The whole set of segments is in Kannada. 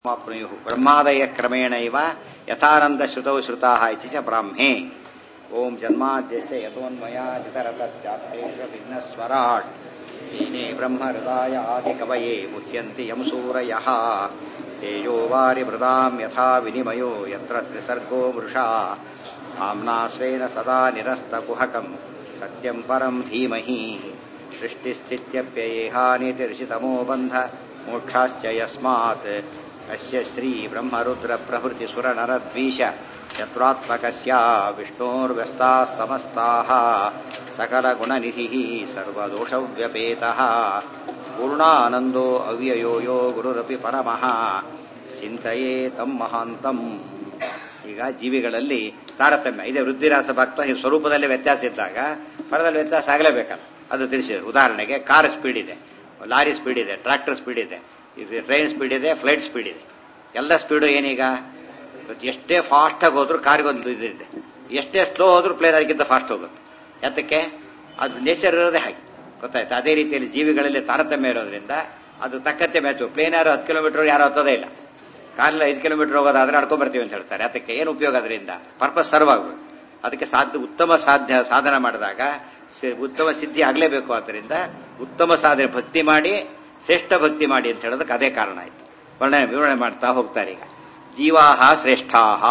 ಮಾಪ್ನುಯುಃ ಬ್ರಹ್ಮಾದಯ ಕ್ರಮೇಣೈವ ಯಥಾನಂದಶ್ರುತೌ ಶ್ರುತಾಃ ಇತಿ ಚ ಬ್ರಾಹ್ಮೇ ಓಂ ಜನ್ಮಾದ್ಯಸ್ಯ ಯತೋನ್ಮಯಾದಿತರತಶ್ಚಾತ್ತೇಷ ವಿಘ್ನಸ್ವರಾಟ್ ಏನೇ ಬ್ರಹ್ಮಹೃದಾಯ ಆದಿಕವಯೇ ಮುಹ್ಯಂತಿ ಯಂ ಸೂರಯಃ ತೇಜೋ ವಾರಿ ಮೃದಾಂ ಯಥಾ ವಿನಿಮಯೋ ಯತ್ರ ತ್ರಿಸರ್ಗೋ ಮೃಷಾ ಧಾಮ್ನಾ ಸ್ವೇನ ಸದಾ ನಿರಸ್ತಕುಹಕಂ ಸತ್ಯಂ ಪರಂ ಧೀಮಹಿ ಸೃಷ್ಟಿಸ್ಥಿತ್ಯಪ್ಯಯೇಹಾನಿತಿರ್ಷಿತಮೋ ಬಂಧ ಮೋಕ್ಷಾಶ್ಚ ಯಸ್ಮಾತ್ ಅಸ್ಯ ಶ್ರೀ ಬ್ರಹ್ಮರುದ್ರ ಪ್ರಭೃತಿ ಸುರನರದ್ವೀಶ ಚತ್ರಾತ್ಮಕಸ್ಯ ವಿಷ್ಣೋರ್ವ್ಯಸ್ತಾः ಸಮಸ್ತಾः सकलगुणनिधिः सर्वदोषव्यपेतः पूर्णानन्दो ಅವ್ಯಯೋ ಯೋ ಗುರುರಪಿ ಪರಮಃ ಚಿಂತೆಯೇ ತಂ ಮಹಾಂತಂ ಈಗ ಜೀವಿಗಳಲ್ಲಿ ತಾರತಮ್ಯ ಇದೆ ವೃದ್ಧಿರಾಸ ಭಕ್ತ ಈ ಸ್ವರೂಪದಲ್ಲಿ ವ್ಯತ್ಯಾಸ ಇದ್ದಾಗ ಫಲದಲ್ಲಿ ವ್ಯತ್ಯಾಸ ಆಗಲೇಬೇಕಲ್ಲ ಅದು ತಿಳಿಸಿದೆ ಉದಾಹರಣೆಗೆ ಕಾರ್ ಸ್ಪೀಡ್ ಇದೆ ಲಾರಿ ಸ್ಪೀಡ್ ಇದೆ ಟ್ರಾಕ್ಟರ್ ಸ್ಪೀಡ್ ಇದೆ ಇದು ಟ್ರೈನ್ ಸ್ಪೀಡ್ ಇದೆ ಫ್ಲೈಟ್ ಸ್ಪೀಡ್ ಇದೆ ಎಲ್ಲ ಸ್ಪೀಡು ಏನೀಗ ಎಷ್ಟೇ ಫಾಸ್ಟಾಗಿ ಹೋದ್ರೂ ಕಾರ್ಗೊಂದು ಇದಿದೆ ಎಷ್ಟೇ ಸ್ಲೋ ಹೋದ್ರೂ ಪ್ಲೇನ್ ಅದಕ್ಕಿಂತ ಫಾಸ್ಟ್ ಹೋಗುತ್ತೆ ಯಾತಕ್ಕೆ ಅದು ನೇಚರ್ ಇರೋದೇ ಹಾಗೆ ಗೊತ್ತಾಯ್ತು ಅದೇ ರೀತಿಯಲ್ಲಿ ಜೀವಿಗಳಲ್ಲಿ ತಾರತಮ್ಯ ಇರೋದ್ರಿಂದ ಅದು ತಕ್ಕಂತೆ ಮ್ಯಾಚು ಪ್ಲೇನ್ ಯಾರು ಹತ್ತು ಕಿಲೋಮೀಟರ್ ಯಾರು ಹತ್ತೋದೇ ಇಲ್ಲ ಕಾರಲ್ಲಿ ಐದು ಕಿಲೋಮೀಟರ್ ಹೋಗೋದಾದ್ರೆ ನಡ್ಕೊಂಡ್ ಬರ್ತೀವಿ ಅಂತ ಹೇಳ್ತಾರೆ ಅದಕ್ಕೆ ಏನು ಉಪಯೋಗ ಅದರಿಂದ ಪರ್ಪಸ್ ಸರ್ವ್ ಆಗ್ಬೇಕು ಅದಕ್ಕೆ ಸಾಧ್ಯ ಉತ್ತಮ ಸಾಧ್ಯ ಸಾಧನ ಮಾಡಿದಾಗ ಉತ್ತಮ ಸಿದ್ಧಿ ಆಗಲೇಬೇಕು ಆದ್ದರಿಂದ ಉತ್ತಮ ಸಾಧನೆ ಭಕ್ತಿ ಮಾಡಿ ಶ್ರೇಷ್ಠ ಭಕ್ತಿ ಮಾಡಿ ಅಂತ ಹೇಳೋದಕ್ಕೆ ಅದೇ ಕಾರಣ ಆಯ್ತು ವರ್ಣನೆ ವಿವರಣೆ ಮಾಡ್ತಾ ಹೋಗ್ತಾರೆ ಈಗ ಜೀವಾಹ ಶ್ರೇಷ್ಠಾಹ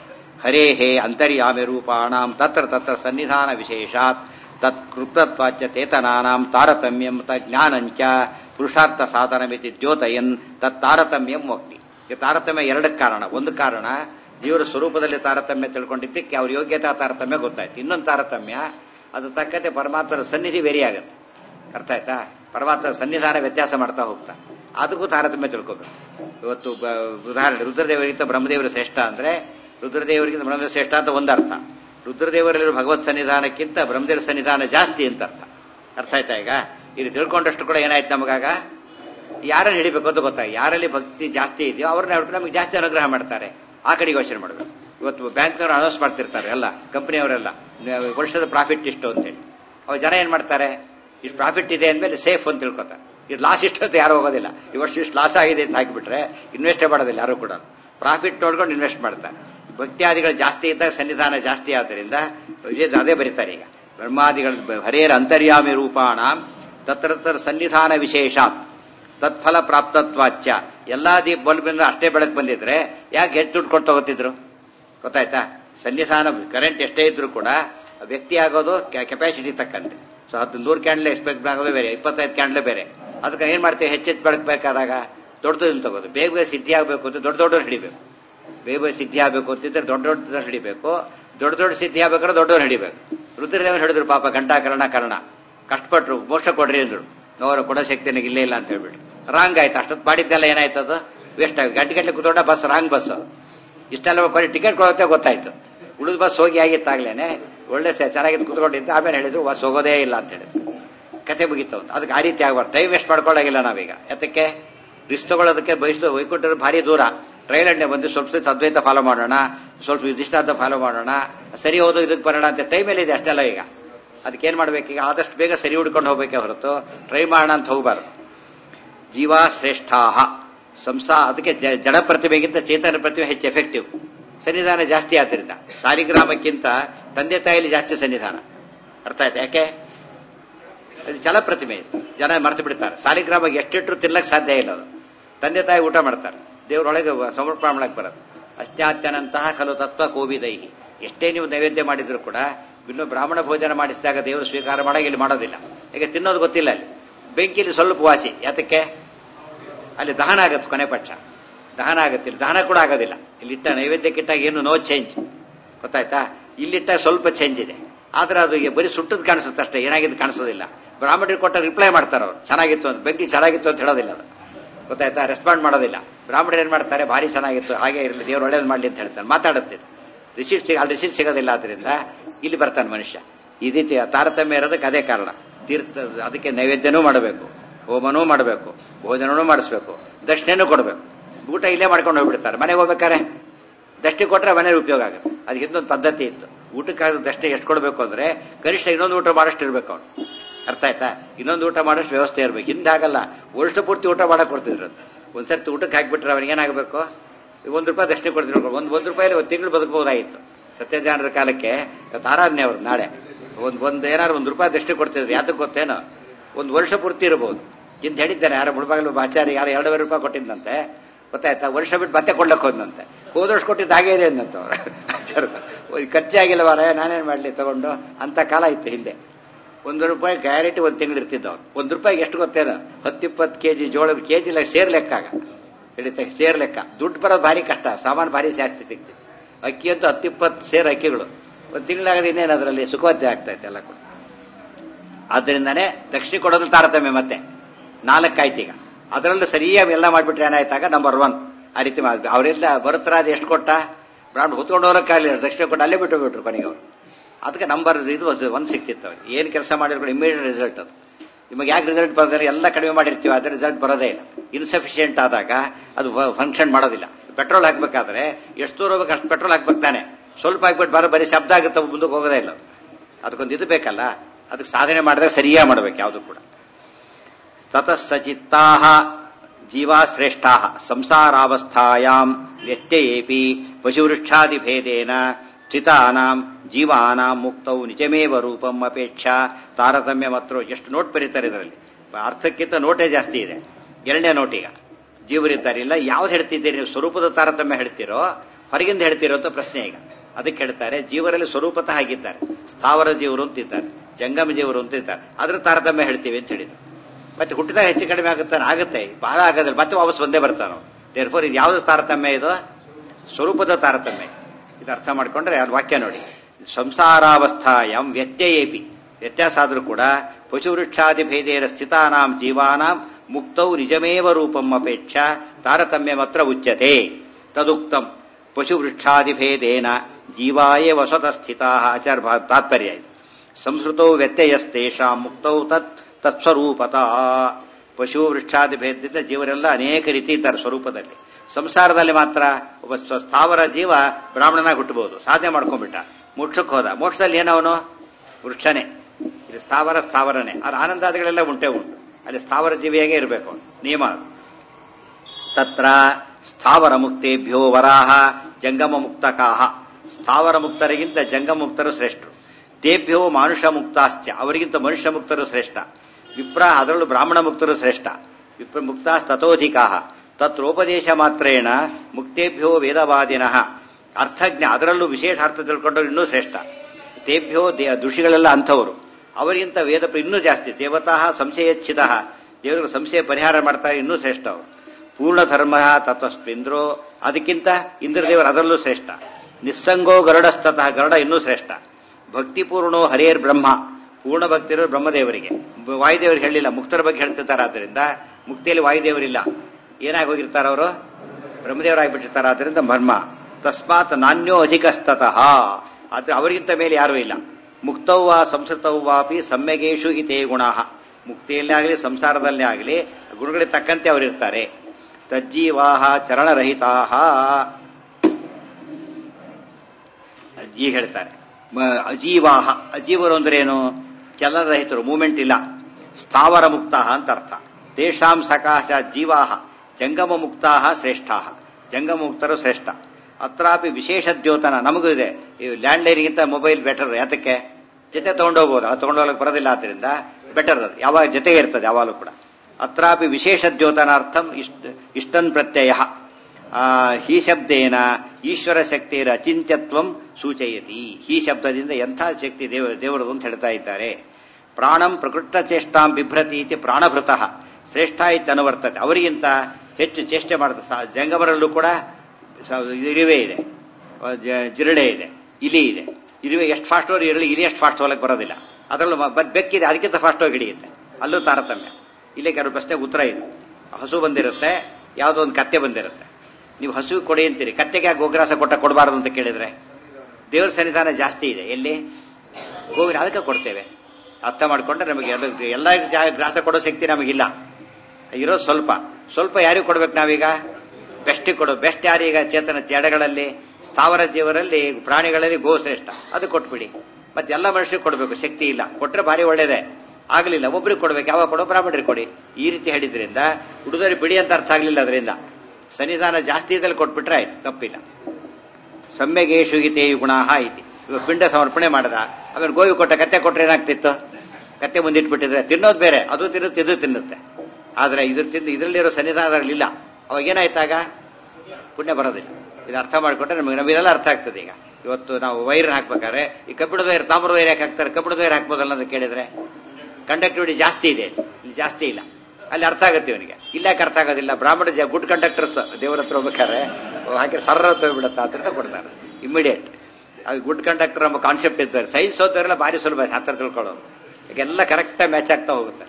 ಹರೇ ಹೇ ಅಂತರ್ಯಾಮಿ ರೂಪಾಣಾಂ ತತ್ರ ತತ್ರ ಸನ್ನಿಧಾನ ವಿಶೇಷಾತ್ ತತ್ ಕೃತತ್ವಾಚ ಚೇತನಾನಾಂ ತಾರತಮ್ಯಂ ಜ್ಞಾನಂಚ ಪುರುಷಾರ್ಥ ಸಾಧನಮಿತಿ ದ್ಯೋತಯನ್ ತತ್ ತಾರತಮ್ಯಂ ವಕ್ತಿ ಈ ತಾರತಮ್ಯ ಎರಡಕ್ಕೆ ಕಾರಣ ಒಂದು ಕಾರಣ ದೇವರ ಸ್ವರೂಪದಲ್ಲಿ ತಾರತಮ್ಯ ತಿಳ್ಕೊಂಡಿದ್ದಕ್ಕೆ ಅವ್ರ ಯೋಗ್ಯತಾ ತಾರತಮ್ಯ ಗೊತ್ತಾಯ್ತು ಇನ್ನೊಂದು ತಾರತಮ್ಯ ಅದು ತಕ್ಕಂತೆ ಪರಮಾತ್ಮರ ಸನ್ನಿಧಿ ವೇರಿ ಆಗುತ್ತೆ ಅರ್ಥ ಆಯ್ತಾ ಪರಮಾತ್ಮರ ಸನ್ನಿಧಾನ ವ್ಯತ್ಯಾಸ ಮಾಡ್ತಾ ಹೋಗ್ತಾ ಅದಕ್ಕೂ ತಾರತಮ್ಯ ತಿಳ್ಕೋಬೇಕು ಇವತ್ತು ಉದಾಹರಣೆ ರುದ್ರದೇವರಿಗಿಂತ ಬ್ರಹ್ಮದೇವರು ಶ್ರೇಷ್ಠ ಅಂದ್ರೆ ರುದ್ರದೇವರಿಗಿಂತ ಬ್ರಹ್ಮದೇವ ಶ್ರೇಷ್ಠ ಅಂತ ಒಂದರ್ಥ ರುದ್ರದೇವರಲ್ಲಿರುವ ಭಗವತ್ ಸನ್ನಿಧಾನಕ್ಕಿಂತ ಬ್ರಹ್ಮದೇವರ ಸನ್ನಿಧಾನ ಜಾಸ್ತಿ ಅಂತ ಅರ್ಥ ಅರ್ಥ ಆಯ್ತಾ ಈಗ ಇದು ತಿಳ್ಕೊಂಡಷ್ಟು ಕೂಡ ಏನಾಯ್ತು ನಮಗಾಗ ಯಾರನ್ನು ಹಿಡಿಬೇಕು ಅಂತ ಗೊತ್ತಾಗ ಯಾರಲ್ಲಿ ಭಕ್ತಿ ಜಾಸ್ತಿ ಇದೆಯೋ ಅವ್ರನ್ನ ಹಿಡ್ಕೊಂಡು ನಮಗೆ ಜಾಸ್ತಿ ಅನುಗ್ರಹ ಮಾಡ್ತಾರೆ ಆ ಕಡೆಗೆ ಯೋಚನೆ ಮಾಡಬೇಕು ಇವತ್ತು ಬ್ಯಾಂಕ್ನವರು ಅನೌನ್ಸ್ ಮಾಡ್ತಿರ್ತಾರೆ ಎಲ್ಲ ಕಂಪನಿಯವರೆಲ್ಲ ವರ್ಷದ ಪ್ರಾಫಿಟ್ ಇಷ್ಟು ಅಂತೇಳಿ ಅವ್ ಜನ ಏನ್ ಮಾಡ್ತಾರೆ ಇಷ್ಟು ಪ್ರಾಫಿಟ್ ಇದೆ ಅಂದ್ಮೇಲೆ ಸೇಫ್ ಅಂತ ತಿಳ್ಕೊತಾರೆ ಇದು ಲಾಸ್ ಇಷ್ಟು ಅಂತ ಯಾರು ಹೋಗೋದಿಲ್ಲ ಈ ವರ್ಷ ಇಷ್ಟು ಲಾಸ್ ಆಗಿದೆ ಅಂತ ಹಾಕಿಬಿಟ್ರೆ ಇನ್ವೆಸ್ಟೇ ಮಾಡೋದಿಲ್ಲ ಯಾರು ಕೂಡ ಪ್ರಾಫಿಟ್ ನೋಡ್ಕೊಂಡು ಇನ್ವೆಸ್ಟ್ ಮಾಡ್ತಾರೆ ಭಕ್ತಿಯಾದಿಗಳು ಜಾಸ್ತಿ ಇದ್ದಾಗ ಸನ್ನಿಧಾನ ಜಾಸ್ತಿ ಆದ್ದರಿಂದ ಅದೇ ಬರೀತಾರೆ ಈಗ ಬ್ರಹ್ಮಾದಿಗಳ ಹರೇರ ಅಂತರ್ಯಾಮಿ ರೂಪಾಣ ತತ್ರ ಸನ್ನಿಧಾನ ವಿಶೇಷಾತ್ ತತ್ಫಲ ಪ್ರಾಪ್ತತ್ವಾಚ್ಯ ಎಲ್ಲಾ ದೀಪ ಬಲ್ಬಿಂದ ಅಷ್ಟೇ ಬೆಳಕು ಬಂದಿದ್ರೆ ಯಾಕೆ ಹೆಚ್ಚು ದುಡ್ಡು ಕೊಟ್ಟು ತಗೋತಿದ್ರು ಗೊತ್ತಾಯ್ತಾ ಸನ್ನಿಧಾನ ಕರೆಂಟ್ ಎಷ್ಟೇ ಇದ್ರು ಕೂಡ ವ್ಯಕ್ತಿ ಆಗೋದು ಕೆಪಾಸಿಟಿ ತಕ್ಕಂತೆ ಸೊ ಹತ್ತು ನೂರು ಕ್ಯಾಂಡ್ಲೆ ಎಕ್ಸ್ಪೆಕ್ಟ್ ಆಗೋದು ಬೇರೆ ಇಪ್ಪತ್ತೈದು ಕ್ಯಾಂಡ್ಲೆ ಬೇರೆ ಅದಕ್ಕೆ ಏನ್ ಮಾಡ್ತೀವಿ ಹೆಚ್ಚೆಚ್ಚು ಬೆಳಕು ಬೇಕಾದಾಗ ದೊಡ್ಡದನ್ನು ತಗೋದು ಬೇಗ ಬೇಗ ಸಿದ್ಧಿ ಆಗಬೇಕು ಅಂತ ದೊಡ್ಡ ದೊಡ್ಡವ್ರು ಹಿಡಿಬೇಕು ಬೇಗ ಬೇಗ ಸಿದ್ಧಿ ಆಗಬೇಕು ಅಂತಿದ್ರೆ ದೊಡ್ಡ ದೊಡ್ಡ ಹಿಡಿಬೇಕು ದೊಡ್ಡ ದೊಡ್ಡ ಸಿದ್ಧಿ ಆಗ್ಬೇಕಾದ್ರೆ ದೊಡ್ಡವ್ರು ಹಿಡಿಬೇಕು ರುದ್ರದೇವನ್ ಹಿಡಿದ್ರು ಪಾಪ ಗಂಟಾಕರಣ ಕರ್ಣ ಕಷ್ಟಪಟ್ರು ಮೋಕ್ಷ ಕೊಡ್ರಿ ಅಂದ್ರು ಅವರು ಕೊಡೋ ಶಕ್ತಿ ನನಗೆ ಇಲ್ಲೇ ಇಲ್ಲ ಅಂತ ಹೇಳ್ಬಿಟ್ಟು ರಾಂಗ್ ಆಯ್ತು ಅಷ್ಟೊತ್ತು ಮಾಡಿದ್ದೆಲ್ಲ ಏನಾಯ್ತದು ವೇಸ್ಟ್ ಆಗಿ ಗಂಟೆ ಗಂಟೆ ಕೂತ್ಕೊಂಡ ಬಸ್ ರಾಂಗ್ ಬಸ್ ಇಷ್ಟೆಲ್ಲ ಬರೀ ಟಿಕೆಟ್ ಕೊಡೋತ್ತೆ ಗೊತ್ತಾಯ್ತು ಉಳಿದ ಬಸ್ ಹೋಗಿ ಆಗಿತ್ತಾಗ್ಲೇನೆ ಒಳ್ಳೆ ಚೆನ್ನಾಗಿದ್ದು ಕುತ್ಕೊಂಡಿದ್ದು ಆಮೇಲೆ ಹೇಳಿದ್ರು ಬಸ್ ಹೋಗೋದೇ ಇಲ್ಲ ಅಂತ ಹೇಳಿದ್ರು ಕತೆ ಮುಗಿತು ಅಂತ ಅದಕ್ಕೆ ಆ ರೀತಿ ಆಗ್ಬಾರ್ದು ಟೈಮ್ ವೇಸ್ಟ್ ಮಾಡ್ಕೊಳ್ಳಾಗಿಲ್ಲ ನಾವೀಗ ಯಾತಕ್ಕೆ ರಿಸ್ಕ್ ತಗೊಳ್ಳೋದಕ್ಕೆ ಬಯಸ್ತು ವೈಕುಂಠರು ಭಾರಿ ದೂರ ಟ್ರೈಲಂಡೆ ಬಂದು ಸ್ವಲ್ಪ ಅದ್ವೈತ ಫಾಲೋ ಮಾಡೋಣ ಸ್ವಲ್ಪ ವಿಧಿಷ್ಟಾಂತ ಫಾಲೋ ಮಾಡೋಣ ಸರಿ ಹೋದು ಇದಕ್ಕೆ ಬರೋಣ ಅಂತ ಟೈಮಲ್ಲಿ ಇದೆ ಅಷ್ಟೆಲ್ಲ ಈಗ ಅದಕ್ಕೆ ಏನ್ ಮಾಡ್ಬೇಕು ಈಗ ಆದಷ್ಟು ಬೇಗ ಸರಿ ಹುಡ್ಕೊಂಡು ಹೋಗ್ಬೇಕೆ ಹೊರತು ಟ್ರೈ ಮಾಡೋಣ ಅಂತ ಹೋಗಬಾರ್ದು ಜೀವ ಶ್ರೇಷ್ಠಾಹ ಸಂಸಾ ಅದಕ್ಕೆ ಜಡ ಪ್ರತಿಭೆಗಿಂತ ಚೇತನ ಪ್ರತಿಭೆ ಹೆಚ್ಚು ಎಫೆಕ್ಟಿವ್ ಸನ್ನಿಧಾನ ಜಾಸ್ತಿ ಆದ್ದರಿಂದ ಸಾಲಿಗ್ರಾಮಕ್ಕಿಂತ ತಂದೆ ತಾಯಿಲಿ ಜಾಸ್ತಿ ಸನ್ನಿಧಾನ ಅರ್ಥ ಆಯ್ತು ಯಾಕೆ ಅದು ಜಲ ಪ್ರತಿಮೆ ಜನ ಮರೆತು ಬಿಡ್ತಾರೆ ಸಾಲಿಗ್ರಾಮ ಎಷ್ಟಿಟ್ರು ತಿನ್ಲಕ್ ಸಾಧ್ಯ ಇಲ್ಲ ಅದು ತಂದೆ ತಾಯಿ ಊಟ ಮಾಡ್ತಾರೆ ದೇವರೊಳಗೆ ಸಮರ್ಪಣೆ ಮಾಡಕ್ ಬರುತ್ತೆ ಅತ್ಯಾತ್ಯನಂತಹ ಕಲು ತತ್ವ ಕೋವಿದೈಹಿ ಎಷ್ಟೇ ನೀವು ನೈವೇದ್ಯ ಮಾಡಿದ್ರು ಕೂಡ ಇನ್ನು ಬ್ರಾಹ್ಮಣ ಭೋಜನ ಮಾಡಿಸಿದಾಗ ದೇವರು ಸ್ವೀಕಾರ ಮಾಡಾಗ ಇಲ್ಲಿ ಮಾಡೋದಿಲ್ಲ ಈಗ ತಿನ್ನೋದು ಗೊತ್ತಿಲ್ಲ ಅಲ್ಲಿ ಬೆಂಕಿಲಿ ಸ್ವಲ್ಪ ವಾಸಿ ಯಾತಕ್ಕೆ ಅಲ್ಲಿ ದಹನ ಆಗತ್ತೆ ಕೊನೆ ಪಕ್ಷ ದಹನ ಆಗುತ್ತೆ ಇಲ್ಲಿ ದಹನ ಕೂಡ ಆಗೋದಿಲ್ಲ ಇಲ್ಲಿಟ್ಟ ನೈವೇದ್ಯಕ್ಕಿಟ್ಟಾಗ ಏನು ನೋ ಚೇಂಜ್ ಗೊತ್ತಾಯ್ತಾ ಇಲ್ಲಿಟ್ಟ ಸ್ವಲ್ಪ ಚೇಂಜ್ ಇದೆ ಆದ್ರೆ ಅದು ಬರೀ ಸುಟ್ಟದ್ ಕಾಣಿಸುತ್ತೆ ಅಷ್ಟೇ ಏನಾಗಿದ್ದು ಕಾಣಿಸೋದಿಲ್ಲ ಬ್ರಾಹ್ಮಣರಿಗೆ ಕೊಟ್ಟ ರಿಪ್ಲೈ ಮಾಡ್ತಾರೆ ಅವ್ರು ಚೆನ್ನಾಗಿತ್ತು ಅಂತ ಬೆಂಕಿ ಚೆನ್ನಾಗಿತ್ತು ಅಂತ ಹೇಳೋದಿಲ್ಲ ಅದು ಗೊತ್ತಾಯ್ತಾ ರೆಸ್ಪಾಂಡ್ ಮಾಡೋದಿಲ್ಲ ಬ್ರಾಹ್ಮಣರು ಏನ್ ಮಾಡ್ತಾರೆ ಭಾರಿ ಚೆನ್ನಾಗಿತ್ತು ಹಾಗೆ ಇರಲಿ ದೇವ್ರು ಒಳ್ಳೇದು ಮಾಡಲಿ ಅಂತ ಹೇಳ್ತಾರೆ ಮಾತಾಡುತ್ತೆ ರಿಸೀಟ್ ಸಿಗ ಅಲ್ಲಿ ರಿಸೀಟ್ ಸಿಗೋದಿಲ್ಲ ಆದ್ರಿಂದ ಇಲ್ಲಿ ಬರ್ತಾನೆ ಮನುಷ್ಯ ಈ ರೀತಿ ತಾರತಮ್ಯ ಇರೋದಕ್ಕೆ ಅದೇ ಕಾರಣ ತೀರ್ಥ ಅದಕ್ಕೆ ನೈವೇದ್ಯನೂ ಮಾಡಬೇಕು ಹೋಮನೂ ಮಾಡಬೇಕು ಭೋಜನನೂ ಮಾಡಿಸ್ಬೇಕು ದಕ್ಷಿಣೆನೂ ಕೊಡಬೇಕು ಊಟ ಇಲ್ಲೇ ಮಾಡ್ಕೊಂಡು ಹೋಗ್ಬಿಡ್ತಾರೆ ಮನೆಗೆ ಹೋಗ್ಬೇಕಾರೆ ದಷ್ಟಿ ಕೊಟ್ರೆ ಮನೇಲಿ ಉಪಯೋಗ ಆಗುತ್ತೆ ಅದಕ್ಕೆ ಇನ್ನೊಂದು ಪದ್ಧತಿ ಇತ್ತು ಊಟಕ್ಕಾದ ದಷ್ಟೇ ಎಷ್ಟು ಕೊಡಬೇಕು ಅಂದ್ರೆ ಗರಿಷ್ಠ ಇನ್ನೊಂದು ಊಟ ಮಾಡೋಷ್ಟು ಇರ್ಬೇಕು ಅವನು ಅರ್ಥ ಆಯ್ತಾ ಇನ್ನೊಂದು ಊಟ ಮಾಡೋಷ್ಟು ವ್ಯವಸ್ಥೆ ಇರ್ಬೇಕು ಹಿಂದಾಗಲ್ಲ ವರ್ಷ ಪೂರ್ತಿ ಊಟ ಮಾಡಕ್ ಕೊಡ್ತಿದ್ರು ಒಂದ್ಸರ್ತಿ ಊಟಕ್ಕೆ ಹಾಕ್ಬಿಟ್ರೆ ಅವನಿಗೆ ಏನಾಗಬೇಕು ಒಂದು ರೂಪಾಯಿ ದಕ್ಷಿಣೆ ಕೊಡ್ತೀನಿ ಒಂದು ಒಂದು ರೂಪಾಯಲ್ಲಿ ಒಂದು ತಿಂಗಳು ಬದುಕಬಹುದಾಗಿತ್ತು ಸತ್ಯಜ್ಞಾನರ ಕಾಲಕ್ಕೆ ತಾರಾಧನೆ ಅವ್ರು ನಾಳೆ ಒಂದು ಒಂದು ಏನಾದ್ರು ಒಂದು ರೂಪಾಯಿ ದಕ್ಷಿಣೆ ಕೊಡ್ತಿದ್ರು ಯಾತಕ್ಕೆ ಗೊತ್ತೇನೋ ಒಂದು ವರ್ಷ ಪೂರ್ತಿ ಇರಬಹುದು ಇಂತ ಹೇಳಿದ್ದಾನೆ ಯಾರೋ ಮುಳುಬಾಗಿಲು ಆಚಾರ್ಯ ಯಾರು ಎರಡೂವರೆ ರೂಪಾಯಿ ಕೊಟ್ಟಿದ್ದಂತೆ ಗೊತ್ತಾಯ್ತಾ ವರ್ಷ ಬಿಟ್ಟು ಮತ್ತೆ ಕೊಡ್ಲಕ್ಕೆ ಹೋದಂತೆ ಹೋದ ವರ್ಷ ಕೊಟ್ಟಿದ್ದು ಹಾಗೇ ಇದೆ ಅಂದಂತ ಅವ್ರು ಆಚಾರ್ಯ ಖರ್ಚಾಗಿಲ್ಲ ವಾರ ನಾನೇನ್ ಮಾಡ್ಲಿ ತಗೊಂಡು ಅಂತ ಕಾಲ ಇತ್ತು ಹಿಂದೆ ಒಂದು ರೂಪಾಯಿ ಗ್ಯಾರಂಟಿ ಒಂದು ತಿಂಗಳು ಇರ್ತಿದ್ದ ಅವ್ನು ಒಂದು ರೂಪಾಯಿಗೆ ಎಷ್ಟು ಗೊತ್ತೇನೋ ಹತ್ತಿಪ್ಪತ್ತು ಕೆ ಜಿ ಜೋಳ ಕೆ ಜಿ ಸೇರ್ ಲೆಕ್ಕ ಆಗ ಹಿಡಿತ ಸೇರ್ ಲೆಕ್ಕ ದುಡ್ಡು ಬರೋದು ಭಾರಿ ಕಷ್ಟ ಸಾಮಾನು ಭಾರಿ ಜಾಸ್ತಿ ಸಿಗ್ತಿತ್ತು ಅಕ್ಕಿ ಅಂತೂ ಹತ್ತಿಪ್ಪತ್ತು ಸೇರ್ ಅಕ್ಕಿಗಳು ಒಂದು ತಿಂಗಳಾಗದ ಇನ್ನೇನು ಅದರಲ್ಲಿ ಸುಖವತ್ತೆ ಆಗ್ತಾ ಇತ್ತು ಎಲ್ಲ ಕೂಡ ಆದ್ದರಿಂದಾನೇ ದಕ್ಷಿಣ ಕೊಡೋದು ತಾರತಮ್ಯ ಮತ್ತೆ ನಾಲ್ಕಾಯ್ತು ಈಗ ಅದರಲ್ಲೂ ಸರಿಯಾಗಿ ಎಲ್ಲ ಮಾಡ್ಬಿಟ್ರೆ ಏನಾಯ್ತಾಗ ನಂಬರ್ ಒನ್ ಆ ರೀತಿ ಮಾಡಿ ಅವರೆಲ್ಲ ಬರುತ್ತರಾದ ಎಷ್ಟು ಕೊಟ್ಟ ಬ್ರಾಂಡ್ ಹೊತ್ಕೊಂಡು ಹೋಗಕ್ಕಾಗಲಿಲ್ಲ ದಕ್ಷಿಣ ಕೊಟ್ಟು ಅಲ್ಲೇ ಬಿಟ್ಟು ಬಿಟ್ರು ಕೊನೆಗೆ ಅವರು ಅದಕ್ಕೆ ನಂಬರ್ ಇದು ಒಂದು ಸಿಕ್ತಿತ್ತು ಅವ್ರಿಗೆ ಏನು ಕೆಲಸ ಮಾಡಿದ್ರು ಇಮಿಡಿಯೇಟ್ ರಿಸಲ್ಟ್ ಅದು ನಿಮಗೆ ಯಾಕೆ ರಿಸಲ್ಟ್ ಬರೋದಿಲ್ಲ ಎಲ್ಲ ಕಡಿಮೆ ಮಾಡಿರ್ತೀವಿ ಅದ್ರ ರಿಸಲ್ಟ್ ಬರೋದೇ ಇಲ್ಲ ಇನ್ಸಫಿಷಿಯೆಂಟ್ ಆದಾಗ ಅದು ಫಂಕ್ಷನ್ ಮಾಡೋದಿಲ್ಲ ಪೆಟ್ರೋಲ್ ಹಾಕ್ಬೇಕಾದ್ರೆ ಎಷ್ಟು ದೂರ ಹೋಗ್ಬೇಕು ಅಷ್ಟು ಪೆಟ್ರೋಲ್ ಹಾಕ್ಬೇಕು ತಾನೆ ಸ್ವಲ್ಪ ಹಾಕ್ಬಿಟ್ಟು ಬರೋ ಬರೀ ಶಬ್ದ ಆಗುತ್ತೆ ಮುಂದಕ್ಕೆ ಹೋಗೋದೇ ಇಲ್ಲ ಅದಕ್ಕೊಂದು ಇದು ಬೇಕಲ್ಲ ಅದಕ್ಕೆ ಸಾಧನೆ ಮಾಡಿದ್ರೆ ಸರಿಯಾಗಿ ಮಾಡ್ಬೇಕು ಯಾವುದು ಕೂಡ ತತಸ್ಸಚಿತ್ತಾ ಜೀವಾ ಶ್ರೇಷ್ಠಾ ಸಂಸಾರಾವಸ್ಥಾಯಾಂ ವ್ಯತ್ಯಯೇಪಿ ಪಶುವೃಕ್ಷಾದಿಭೇದೇನ ಸ್ಥಿತಾನಾಂ ಜೀವಾನಾಂ ಮುಕ್ತೌ ನಿಜಮೇವ ರೂಪಂ ಅಪೇಕ್ಷಾ ತಾರತಮ್ಯ ಮಾತ್ರ ಎಷ್ಟು ನೋಟ್ ಬರೀತಾರೆ ಇದರಲ್ಲಿ ಅರ್ಥಕ್ಕಿಂತ ನೋಟೇ ಜಾಸ್ತಿ ಇದೆ ಎರಡನೇ ನೋಟೀಗ ಜೀವರಿದ್ದಾರಿಲ್ಲ ಯಾವ್ದು ಹೇಳ್ತಿದ್ದೀರಿ ನೀವು ಸ್ವರೂಪದ ತಾರತಮ್ಯ ಹೇಳ್ತೀರೋ ಹೊರಗಿಂದ ಹೇಳ್ತೀರೋ ಅಂತ ಪ್ರಶ್ನೆ ಈಗ ಅದಕ್ಕೆ ಹೇಳ್ತಾರೆ ಜೀವರಲ್ಲಿ ಸ್ವರೂಪತಃ ಆಗಿದ್ದಾರೆ ಸ್ಥಾವರ ಜೀವರು ಅಂತಿದ್ದಾರೆ ಜಂಗಮ ಜೀವರು ಅಂತಿದ್ದಾರೆ ಅದ್ರ ತಾರತಮ್ಯ ಹೇಳ್ತೀವಿ ಅಂತ ಹೇಳಿದ್ರು ಮತ್ತೆ ಹುಟ್ಟಿದಾಗ ಹೆಚ್ಚು ಕಡಿಮೆ ಆಗುತ್ತಾನೆ ಆಗುತ್ತೆ ಬಹಳ ಆಗೋದಿಲ್ಲ ಮತ್ತೆ ವಾಪಸ್ ಒಂದೇ ಬರ್ತಾನೆ ದೇರ್ಫೋರ್ ಇದು ಯಾವ್ದು ತಾರತಮ್ಯ ಇದು ಸ್ವರೂಪದ ತಾರತಮ್ಯ ಇದು ಅರ್ಥ ಮಾಡ್ಕೊಂಡ್ರೆ ಅದು ವಾಕ್ಯ ನೋಡಿ ಸಂಸಾರಾವಸ್ಥಾಯಂ ವ್ಯತ್ಯಯೇಪಿ ವ್ಯತ್ಯಾಸ ಆದ್ರೂ ಕೂಡ ಪಶುವೃಕ್ಷಾದಿ ಭೇದೇನ ಸ್ಥಿತಾನಾಂ ಜೀವಾನಾಂ ಮುಕ್ತೌ ನಿಜಮೇವ ರೂಪಂ ಅಪೇಕ್ಷ ತಾರತಮ್ಯ ಮಾತ್ರ ಉಚ್ಯತೆ ತದುಕ್ತಂ ಪಶುವೃಕ್ಷಾದಿ ಭೇದೇನ ಜೀವಾಯೇ ವಸತ ಸ್ಥಿತಾ ಆಚಾರ ತಾತ್ಪರ್ಯ ಇದು ಸಂಸ್ಕೃತೌ ವ್ಯತ್ಯಯಸ್ತೇಷಾಂ ಮುಕ್ತೌ ತತ್ ತತ್ಸ್ವರೂಪತ ಪಶು ವೃಕ್ಷಾದಿ ಭೇದದಿಂದ ಜೀವರೆಲ್ಲ ಅನೇಕ ರೀತಿ ಇದ್ದಾರೆ ಸ್ವರೂಪದಲ್ಲಿ ಸಂಸಾರದಲ್ಲಿ ಮಾತ್ರ ಒಬ್ಬ ಸ್ಥಾವರ ಜೀವ ಬ್ರಾಹ್ಮಣನಾಗಿ ಹುಟ್ಟಬಹುದು ಸಾಧನೆ ಮಾಡ್ಕೊಂಡ್ಬಿಟ್ಟ ಮೋಕ್ಷಕ್ಕೆ ಹೋದ ಮೋಕ್ಷದಲ್ಲಿ ಏನವನು ವೃಕ್ಷನೇ ಇದು ಸ್ಥಾವರ ಸ್ಥಾವರನೇ ಅದು ಆನಂದಾದಿಗಳೆಲ್ಲ ಉಂಟೆ ಉಂಟು ಅಲ್ಲಿ ಸ್ಥಾವರ ಜೀವಿಯಾಗೇ ಇರಬೇಕು ನಿಯಮ ತತ್ರ ಸ್ಥಾವರ ಮುಕ್ತೇಭ್ಯೋ ವರಾಹ ಜಂಗಮ ಮುಕ್ತಕಾಹ ಸ್ಥಾವರ ಮುಕ್ತರಿಗಿಂತ ಜಂಗಮ ಮುಕ್ತರು ಶ್ರೇಷ್ಠರು ತೇಭ್ಯೋ ಮಾನುಷ ಮುಕ್ತಾಶ್ಚ ಅವರಿಗಿಂತ ಮನುಷ್ಯ ಮುಕ್ತರು ಶ್ರೇಷ್ಠ ವಿಪ್ರ ಅದರಲ್ಲೂ ಬ್ರಾಹ್ಮಣ ಮುಕ್ತರು ಶ್ರೇಷ್ಠ ವಿಪ್ರ ಮುಕ್ತಾಸ್ತಥೋಧಿಕಾ ತತ್ರೋಪದೇಶ ಮಾತ್ರೇಣ ಮುಕ್ತೇಭ್ಯೋ ವೇದವಾದಿನಃ ಅರ್ಥಜ್ಞ ಅದರಲ್ಲೂ ವಿಶೇಷ ಅರ್ಥ ತಿಳ್ಕೊಂಡವ್ರು ಇನ್ನೂ ಶ್ರೇಷ್ಠ ತೇಭ್ಯೋ ಋಷಿಗಳೆಲ್ಲ ಅಂಥವರು ಅವರಿಗಿಂತ ವೇದ ಇನ್ನೂ ಜಾಸ್ತಿ ದೇವತಾ ಸಂಶಯಚ್ಛಿದ ದೇವರ ಸಂಶಯ ಪರಿಹಾರ ಮಾಡ್ತಾರೆ ಇನ್ನೂ ಶ್ರೇಷ್ಠ ಅವರು ಪೂರ್ಣ ಧರ್ಮ ತತ್ವಸ್ವಿಂದ್ರೋ ಅದಕ್ಕಿಂತ ಇಂದ್ರದೇವರು ಅದರಲ್ಲೂ ಶ್ರೇಷ್ಠ ನಿಸ್ಸಂಗೋ ಗರುಡಸ್ತತಃ ಗರುಡ ಇನ್ನೂ ಶ್ರೇಷ್ಠ ಭಕ್ತಿಪೂರ್ಣೋ ಹರಿಯರ್ ಬ್ರಹ್ಮ ಪೂರ್ಣ ಭಕ್ತಿರೋ ಬ್ರಹ್ಮದೇವರಿಗೆ ವಾಯುದೇವರಿಗೆ ಹೇಳಿಲ್ಲ ಮುಕ್ತರ ಬಗ್ಗೆ ಹೇಳ್ತಿರ್ತಾರೆ ಆದ್ದರಿಂದ ಮುಕ್ತಿಯಲ್ಲಿ ವಾಯುದೇವರಿಲ್ಲ ಏನಾಗಿ ಹೋಗಿರ್ತಾರ ಅವರು ಬ್ರಹ್ಮದೇವರಾಗಿಬಿಟ್ಟಿರ್ತಾರೆ ಆದ್ದರಿಂದ ಬ್ರಹ್ಮ ತಸ್ಮಾತ್ ನಾನ್ಯೋ ಅಧಿಕಸ್ತತಃ ಆದ್ರೆ ಅವರಿಗಿಂತ ಮೇಲೆ ಯಾರೂ ಇಲ್ಲ ಮುಕ್ತೌವ ಸಂಸ್ಕೃತವಾಪಿ ಸಮ್ಯಗೇಶು ಇತೇ ಗುಣ ಮುಕ್ತಿಯಲ್ಲೇ ಆಗಲಿ ಸಂಸಾರದಲ್ಲೇ ಆಗಲಿ ಗುಣಗಳಿಗೆ ತಕ್ಕಂತೆ ಅವರಿರ್ತಾರೆ ತಜ್ಜೀವಾಹ ಚರಣರಹಿತಾ ಈಗ ಹೇಳ್ತಾರೆ ಅಜೀವಾಹ ಅಜೀವರು ಅಂದ್ರೆ ಏನು ಚಲನರಹಿತರು ಮೂಮೆಂಟ್ ಇಲ್ಲ ಸ್ಥಾವರ ಮುಕ್ತ ಅಂತ ಅರ್ಥ ತೇಷಾಂ ಸಕಾಶ ಜೀವಾಹ ಜಂಗಮ ಮುಕ್ತಾ ಶ್ರೇಷ್ಠಾ ಜಂಗಮ ಮುಕ್ತರು ಶ್ರೇಷ್ಠ ಅತ್ರಾಪಿ ವಿಶೇಷ ದ್ಯೋತನ ನಮಗೂ ಇದೆ ಈ ಲ್ಯಾಂಡ್ ಲೈನ್ಗಿಂತ ಮೊಬೈಲ್ ಬೆಟರ್ ಯಾತಕ್ಕೆ ಜೊತೆ ತಗೊಂಡೋಗ್ಬೋದು ಅದು ತಗೊಂಡೋಗ್ಲಿಕ್ಕೆ ಬರೋದಿಲ್ಲ ಆದ್ರಿಂದ ಬೆಟರ್ ಅದು ಯಾವಾಗ ಜೊತೆಗೆ ಇರ್ತದೆ ಯಾವಾಗಲೂ ಕೂಡ ಅತ್ರಾಪಿ ವಿಶೇಷ ದ್ಯೋತನಾರ್ಥಂ ಇಷ್ಟ ಇಷ್ಟನ್ ಪ್ರತ್ಯಯ ಹಿ ಶಬ್ದೇನ ಈಶ್ವರ ಶಕ್ತಿಯ ಅಚಿಂತ್ಯತ್ವಂ ಸೂಚಯತಿ ಈ ಶಬ್ದದಿಂದ ಎಂಥ ಶಕ್ತಿ ದೇವ ದೇವರದು ಅಂತ ಹೇಳ್ತಾ ಇದ್ದಾರೆ ಪ್ರಾಣಂ ಪ್ರಕೃತ ಚೇಷ್ಟಾಂ ಬಿಭ್ರತಿ ಇತಿ ಪ್ರಾಣಭೃತಃ ಶ್ರೇಷ್ಠ ಇತ್ತನುವರ್ತತೆ ಅವರಿಗಿಂತ ಹೆಚ್ಚು ಚೇಷ್ಟೆ ಮಾಡುತ್ತೆ ಜಂಗಮರಲ್ಲೂ ಕೂಡ ಇರುವೆ ಇದೆ ಜಿರಳೆ ಇದೆ ಇಲಿ ಇದೆ ಇರುವೆ ಎಷ್ಟು ಫಾಸ್ಟ್ ಹೋಗಿ ಇರಲಿ ಇಲಿ ಎಷ್ಟು ಫಾಸ್ಟ್ ಹೋಗಕ್ಕೆ ಬರೋದಿಲ್ಲ ಅದರಲ್ಲೂ ಬೆಕ್ಕಿದೆ ಅದಕ್ಕಿಂತ ಫಾಸ್ಟ್ ಹೋಗಿ ಹಿಡಿಯುತ್ತೆ ಅಲ್ಲೂ ತಾರತಮ್ಯ ಇಲ್ಲೇ ಕೆಲವು ಪ್ರಶ್ನೆಗೆ ಉತ್ತರ ಇದೆ ಹಸು ಬಂದಿರುತ್ತೆ ಯಾವುದೋ ಒಂದು ಕತ್ತೆ ಬಂದಿರುತ್ತೆ ನೀವು ಹಸು ಕೊಡಿ ಅಂತೀರಿ ಕತ್ತೆಗೆ ಗೋಗ್ರಾಸ ಕೊಟ್ಟ ಕೊಡಬಾರದು ಅಂತ ಕೇಳಿದ್ರೆ ದೇವರ ಸನ್ನಿಧಾನ ಜಾಸ್ತಿ ಇದೆ ಎಲ್ಲಿ ಗೋವಿನ ಅದಕ್ಕೆ ಕೊಡ್ತೇವೆ ಅರ್ಥ ಮಾಡ್ಕೊಂಡ್ರೆ ನಮಗೆ ಅದಕ್ಕೆ ಎಲ್ಲ ಗ್ರಾಸ ಕೊಡೋ ಶಕ್ತಿ ನಮಗಿಲ್ಲ ಇರೋದು ಸ್ವಲ್ಪ ಸ್ವಲ್ಪ ಯಾರಿಗೆ ಕೊಡ್ಬೇಕು ನಾವೀಗ ಬೆಸ್ಟಿಗೆ ಕೊಡೋ ಬೆಸ್ಟ್ ಯಾರೀಗ ಚೇತನ ಜಡಗಳಲ್ಲಿ ಸ್ಥಾವರ ಜೀವರಲ್ಲಿ ಪ್ರಾಣಿಗಳಲ್ಲಿ ಗೋ ಶ್ರೇಷ್ಠ ಅದು ಕೊಟ್ಬಿಡಿ ಮತ್ತೆ ಎಲ್ಲ ಮನುಷ್ಯರಿಗೆ ಕೊಡಬೇಕು ಶಕ್ತಿ ಇಲ್ಲ ಕೊಟ್ರೆ ಭಾರಿ ಒಳ್ಳೇದೇ ಆಗಲಿಲ್ಲ ಒಬ್ರಿಗೆ ಕೊಡ್ಬೇಕು ಯಾವಾಗ ಕೊಡೋ ಬ್ರಾಹ್ಮಣರಿಗೆ ಕೊಡಿ ಈ ರೀತಿ ಹೇಳಿದ್ರಿಂದ ಹುಡುಗರಿಗೆ ಬಿಡಿ ಅಂತ ಅರ್ಥ ಆಗಲಿಲ್ಲ ಅದರಿಂದ ಸನ್ನಿಧಾನ ಜಾಸ್ತಿ ಇದ್ದಲ್ಲಿ ಕೊಟ್ಬಿಟ್ರೆ ಆಯ್ತು ತಪ್ಪಿಲ್ಲ ಸಮ್ಯಗೇಶು ಗೀತೆ ಗುಣ ಐತಿ ಇವಾಗ ಪಿಂಡ ಸಮರ್ಪಣೆ ಮಾಡದ ಆಮೇಲೆ ಗೋವಿ ಕೊಟ್ಟ ಕತ್ತೆ ಕೊಟ್ರೆ ಏನಾಗ್ತಿತ್ತು ಕತ್ತೆ ಮುಂದಿಟ್ಬಿಟ್ಟಿದ್ರೆ ತಿನ್ನೋದು ಬೇರೆ ಅದು ತಿನ್ನುತ್ತೆ ಇದು ತಿನ್ನುತ್ತೆ ಆದ್ರೆ ಇದ್ರ ತಿಂದು ಇದರಲ್ಲಿರೋ ಸನ್ನಿಧಾನಗಳಿಲ್ಲ ಅವಾಗ ಏನಾಯ್ತಾಗ ಪುಣ್ಯ ಬರೋದಿಲ್ಲ ಇದು ಅರ್ಥ ಮಾಡಿಕೊಟ್ರೆ ನಮಗೆ ನಮಗೆಲ್ಲ ಅರ್ಥ ಆಗ್ತದೆ ಈಗ ಇವತ್ತು ನಾವು ವೈರ್ ಹಾಕ್ಬೇಕಾದ್ರೆ ಈ ಕಬ್ಬಿಣದ ವೈರ್ ತಾಮ್ರದ ವೈರ್ ಯಾಕೆ ಹಾಕ್ತಾರೆ ಕಬ್ಬಿಣದ ವೈರ್ ಹಾಕ್ಬೋದಲ್ಲ ಅಂತ ಕೇಳಿದ್ರೆ ಕಂಡಕ್ಟಿವಿಟಿ ಜಾಸ್ತಿ ಇದೆ ಇಲ್ಲಿ ಜಾಸ್ತಿ ಇಲ್ಲ ಅಲ್ಲಿ ಅರ್ಥ ಆಗುತ್ತೆ ಇವನಿಗೆ ಇಲ್ಲ ಯಾಕೆ ಅರ್ಥ ಆಗೋದಿಲ್ಲ ಬ್ರಾಹ್ಮಣ ಗುಡ್ ಕಂಡಕ್ಟರ್ಸ್ ದೇವರ ಹತ್ರ ಹೋಗ್ಬೇಕಾದ್ರೆ ಹಾಕಿ ಸರ್ರ ಹೋಗ್ಬಿಡುತ್ತಾ ಅಂತ ಕೊಡ್ತಾರೆ ಇಮಿಡಿಯೇಟ್ ಅದು ಗುಡ್ ಕಂಡಕ್ಟರ್ ಎಂಬ ಕಾನ್ಸೆಪ್ಟ್ ಇದ್ದಾರೆ ಸೈನ್ಸ್ ಓದೋರೆಲ್ಲ ಭಾರಿ ಸುಲಭ ಹತ್ರ ತಿಳ್ಕೊಳ್ಳೋದು ಈಗೆಲ್ಲ ಕರೆಕ್ಟಾಗಿ ಮ್ಯಾಚ್ ಆಗ್ತಾ ಹೋಗುತ್ತೆ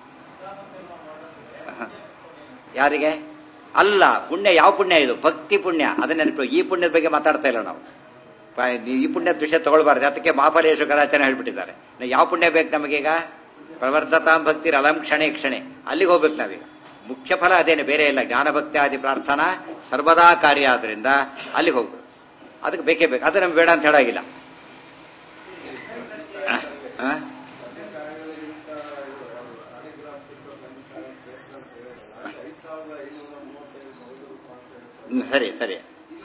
ಯಾರಿಗೆ ಅಲ್ಲ ಪುಣ್ಯ ಯಾವ ಪುಣ್ಯ ಇದು ಭಕ್ತಿ ಪುಣ್ಯ ಅದನ್ನ ನೆನಪು ಈ ಪುಣ್ಯದ ಬಗ್ಗೆ ಮಾತಾಡ್ತಾ ಇಲ್ಲ ನಾವು ಪ- ಈ ಪುಣ್ಯದ ವಿಷಯ ತಗೊಳ್ಬಾರ್ದು ಅದಕ್ಕೆ ಮಾಫಲೇಶು ಕದಾಚಾರ ಹೇಳ್ಬಿಟ್ಟಿದ್ದಾರೆ ನಾವು ಯಾವ ಪುಣ್ಯ ಬೇಕು ನಮಗೀಗ ಪ್ರವರ್ಧತಾಂ ಭಕ್ತಿ ಅಲಂ ಕ್ಷಣೆ ಕ್ಷಣೆ ಅಲ್ಲಿಗೆ ಹೋಗ್ಬೇಕು ನಾವೀಗ ಮುಖ್ಯ ಫಲ ಅದೇನೆ ಬೇರೆ ಇಲ್ಲ ಜ್ಞಾನ ಭಕ್ತಿ ಆದಿ ಪ್ರಾರ್ಥನಾ ಸರ್ವದಾ ಕಾರ್ಯ ಆದ್ರಿಂದ ಅಲ್ಲಿಗೆ ಹೋಗ್ಬೇಕು ಅದಕ್ಕೆ ಬೇಕೇ ಬೇಕು ಅದು ನಮ್ಗೆ ಬೇಡ ಅಂತ ಹೇಳಾಗಿಲ್ಲ ಆ? ಆ? ಹ್ಮ್, ಸರಿ ಸರಿ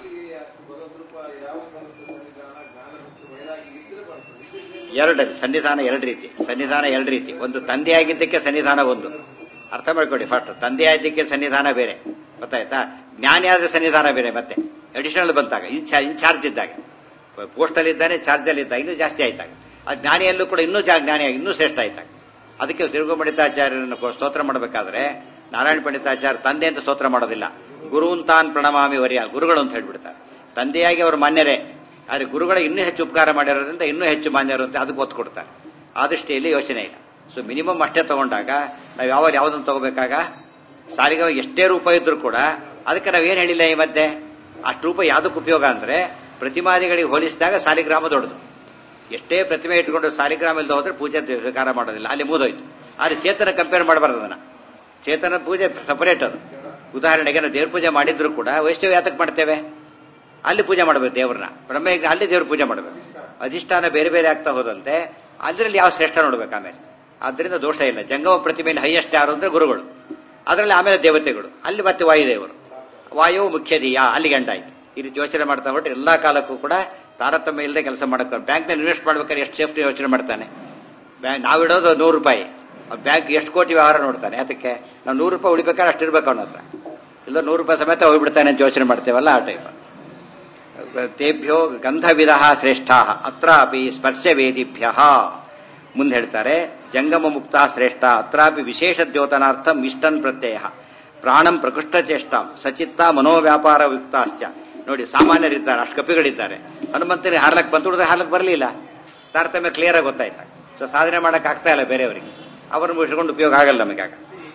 ಎರಡು ಸನ್ನಿಧಾನ ಎರಡು ರೀತಿ ಸನ್ನಿಧಾನ ಎರಡು ರೀತಿ ಒಂದು ತಂದೆಯಾಗಿದ್ದಕ್ಕೆ ಸನ್ನಿಧಾನ ಒಂದು ಅರ್ಥ ಮಾಡ್ಕೊಳ್ಳಿ ಫಸ್ಟ್ ತಂದೆಯಾಗಿದ್ದಕ್ಕೆ ಸನ್ನಿಧಾನ ಬೇರೆ ಗೊತ್ತಾಯ್ತಾ ಜ್ಞಾನಿ ಆದ್ರೆ ಸನ್ನಿಧಾನ ಬೇರೆ ಮತ್ತೆ ಅಡಿಷನಲ್ ಬಂತಾಗ ಇನ್ಚಾ ಇನ್ಚಾರ್ಜ್ ಇದ್ದಾಗ ಪೋಸ್ಟಲ್ಲಿ ಇದ್ದಾನೆ ಚಾರ್ಜಲ್ಲಿ ಇದ್ದಾಗ ಇನ್ನೂ ಜಾಸ್ತಿ ಆಯ್ತಾಗ ಆ ಜ್ಞಾನಿಯಲ್ಲೂ ಕೂಡ ಇನ್ನೂ ಜಾ ಜ್ಞಾನಿಯಾಗಿ ಇನ್ನೂ ಶ್ರೇಷ್ಠ ಆಯ್ತಾಗ ಅದಕ್ಕೆ ತಿರುಗು ಪಂಡಿತಾಚಾರ್ಯರನ್ನು ಕೊ- ಸ್ತೋತ್ರ ಮಾಡಬೇಕಾದ್ರೆ ನಾರಾಯಣ ಪಂಡಿತಾಚಾರ್ಯ ತಂದೆ ಅಂತ ಸ್ತೋತ್ರ ಮಾಡೋದಿಲ್ಲ ಗುರುಂತಾನ್ ಪ್ರಣಮಾಮಿ ವರ್ಯ ಗುರುಗಳು ಅಂತ ಹೇಳ್ಬಿಡ್ತಾರೆ ತಂದೆಯಾಗಿ ಅವರು ಮಾನ್ಯರೇ ಆದ್ರೆ ಗುರುಗಳಿಗೆ ಇನ್ನೂ ಹೆಚ್ಚು ಉಪಕಾರ ಮಾಡಿರೋದ್ರಿಂದ ಇನ್ನೂ ಹೆಚ್ಚು ಮಾನ್ಯರು ಅಂತ ಅದಕ್ಕೆ ಒತ್ತು ಕೊಡ್ತಾರೆ ಆ ದೃಷ್ಟಿಯಲ್ಲಿ ಯೋಚನೆ ಇಲ್ಲ ಸೊ ಮಿನಿಮಮ್ ಅಷ್ಟೇ ತಗೊಂಡಾಗ ನಾವು ಯಾವಾಗ ಯಾವುದನ್ನು ತಗೋಬೇಕಾಗ ಸಾರಿಗೆ ಎಷ್ಟೇ ರೂಪ ಇದ್ರೂ ಕೂಡ ಅದಕ್ಕೆ ನಾವೇನು ಹೇಳಿಲ್ಲ ಈ ಮಧ್ಯೆ ಅಷ್ಟು ರೂಪ ಯಾವುದಕ್ಕೆ ಉಪಯೋಗ ಅಂದ್ರೆ ಪ್ರತಿಮಾದಿಗಳಿಗೆ ಹೋಲಿಸಿದಾಗ ಸಾಲಿಗ್ರಾಮ ದೊಡ್ಡದು ಎಷ್ಟೇ ಪ್ರತಿಮೆ ಇಟ್ಕೊಂಡು ಸಾಲಿಗ್ರಾಮ ಇಲ್ಲದೆ ಹೋದ್ರೆ ಪೂಜೆ ಸ್ವೀಕಾರ ಮಾಡೋದಿಲ್ಲ ಅಲ್ಲಿ ಮುಗಿದೋಯ್ತು ಆದ್ರೆ ಚೇತನ ಕಂಪೇರ್ ಮಾಡಬಾರ್ದು ಅದನ್ನ ಚೇತನ ಪೂಜೆ ಸಪರೇಟ್ ಅದು ಉದಾಹರಣೆಗೆ ನಾವು ದೇವ್ರ ಪೂಜೆ ಮಾಡಿದ್ರು ಕೂಡ ವೈಷ್ಣವ ಯಾತಕ್ಕೆ ಮಾಡ್ತೇವೆ ಅಲ್ಲಿ ಪೂಜೆ ಮಾಡಬೇಕು ದೇವ್ರನ್ನ ಬ್ರಹ್ಮಯಜ್ಞ ಅಲ್ಲಿ ದೇವ್ರ ಪೂಜೆ ಮಾಡಬೇಕು ಅಧಿಷ್ಠಾನ ಬೇರೆ ಬೇರೆ ಆಗ್ತಾ ಹೋದಂತೆ ಅದರಲ್ಲಿ ಯಾವ ಶ್ರೇಷ್ಠ ನೋಡ್ಬೇಕು ಆಮೇಲೆ ಆದ್ರಿಂದ ದೋಷ ಇಲ್ಲ ಜಂಗಮ ಪ್ರತಿಮೆಯಲ್ಲಿ ಹೈಯೆಸ್ಟ್ ಯಾರು ಅಂದ್ರೆ ಗುರುಗಳು ಅದರಲ್ಲಿ ಆಮೇಲೆ ದೇವತೆಗಳು ಅಲ್ಲಿ ಮತ್ತೆ ವಾಯುದೇವರು ವಾಯು ಮುಖ್ಯ ದೀಯ ಅಲ್ಲಿ ಗಂಡಾಯ್ತು ಈ ರೀತಿ ಯೋಚನೆ ಮಾಡ್ತಾ ಹೊರಟ್ರೆ ಎಲ್ಲಾ ಕಾಲಕ್ಕೂ ಕೂಡ ತಾರತಮ್ಯ ಇಲ್ಲದೆ ಕೆಲಸ ಮಾಡಕ್ಕೆ ಬ್ಯಾಂಕ್ನಲ್ಲಿ ಇನ್ವೆಸ್ಟ್ ಮಾಡ್ಬೇಕಾದ್ರೆ ಎಷ್ಟು ಸೇಫ್ಟಿ ಯೋಚನೆ ಮಾಡ್ತಾನೆ ಬ್ಯಾಂಕ್ ನಾವಿಡೋದು ನೂರು ರೂಪಾಯಿ ಬ್ಯಾಂಕ್ ಎಷ್ಟು ಕೋಟಿ ವ್ಯವಹಾರ ನೋಡ್ತಾನೆ ಅದಕ್ಕೆ ನಾವು ನೂರು ರೂಪಾಯಿ ಉಳಿಬೇಕಾದ್ರೆ ಅಷ್ಟು ಇರ್ಬೇಕು ಅವನ ಹತ್ರ ಇಲ್ಲ ನೂರು ರೂಪಾಯಿ ಸಮೇತ ಹೋಗ್ಬಿಡ್ತಾನೆ ಅಂತ ಯೋಚನೆ ಮಾಡ್ತೇವಲ್ಲ ಆ ಟೈಪ್ ತೇಭ್ಯೋ ಗಂಧವಿಧ ಶ್ರೇಷ್ಠ ಅತ್ರಾಪಿ ಸ್ಪರ್ಶವೇದಿಭ್ಯ ಮುಂದೆ ಹೇಳ್ತಾರೆ ಜಂಗಮ ಮುಕ್ತ ಶ್ರೇಷ್ಠ ಅತ್ರಾಪಿ ವಿಶೇಷ ದ್ಯೋತನಾರ್ಥಂ ಇಷ್ಟನ್ ಪ್ರತ್ಯಯ ಪ್ರಾಣಂ ಪ್ರಕೃಷ್ಟ ಚೇಷ್ಟಾಂ ಸಚಿತ್ತ ಮನೋವ್ಯಾಪಾರ ಯುಕ್ತಾಶ್ಚ ನೋಡಿ ಸಾಮಾನ್ಯರಿದ್ದಾರೆ ಅಷ್ಟು ಕಪಿಗಳಿದ್ದಾರೆ ಹನುಮಂತನಿಗೆ ಹಾರ್ಲಕ್ ಬಂತು ಹುಡುಗ ಹಾರ್ಲಕ್ ಬರಲಿಲ್ಲ ತಾರತಮ್ಯ ಕ್ಲಿಯರ್ ಆಗಿ ಗೊತ್ತಾಯ್ತಾ ಸೊ ಸಾಧನೆ ಮಾಡಕ್ ಆಗ್ತಾ ಇಲ್ಲ ಬೇರೆಯವರಿಗೆ ಅವರನ್ನು ಇಟ್ಕೊಂಡು ಉಪಯೋಗ ಆಗಲ್ಲ ನಮಗಾಗ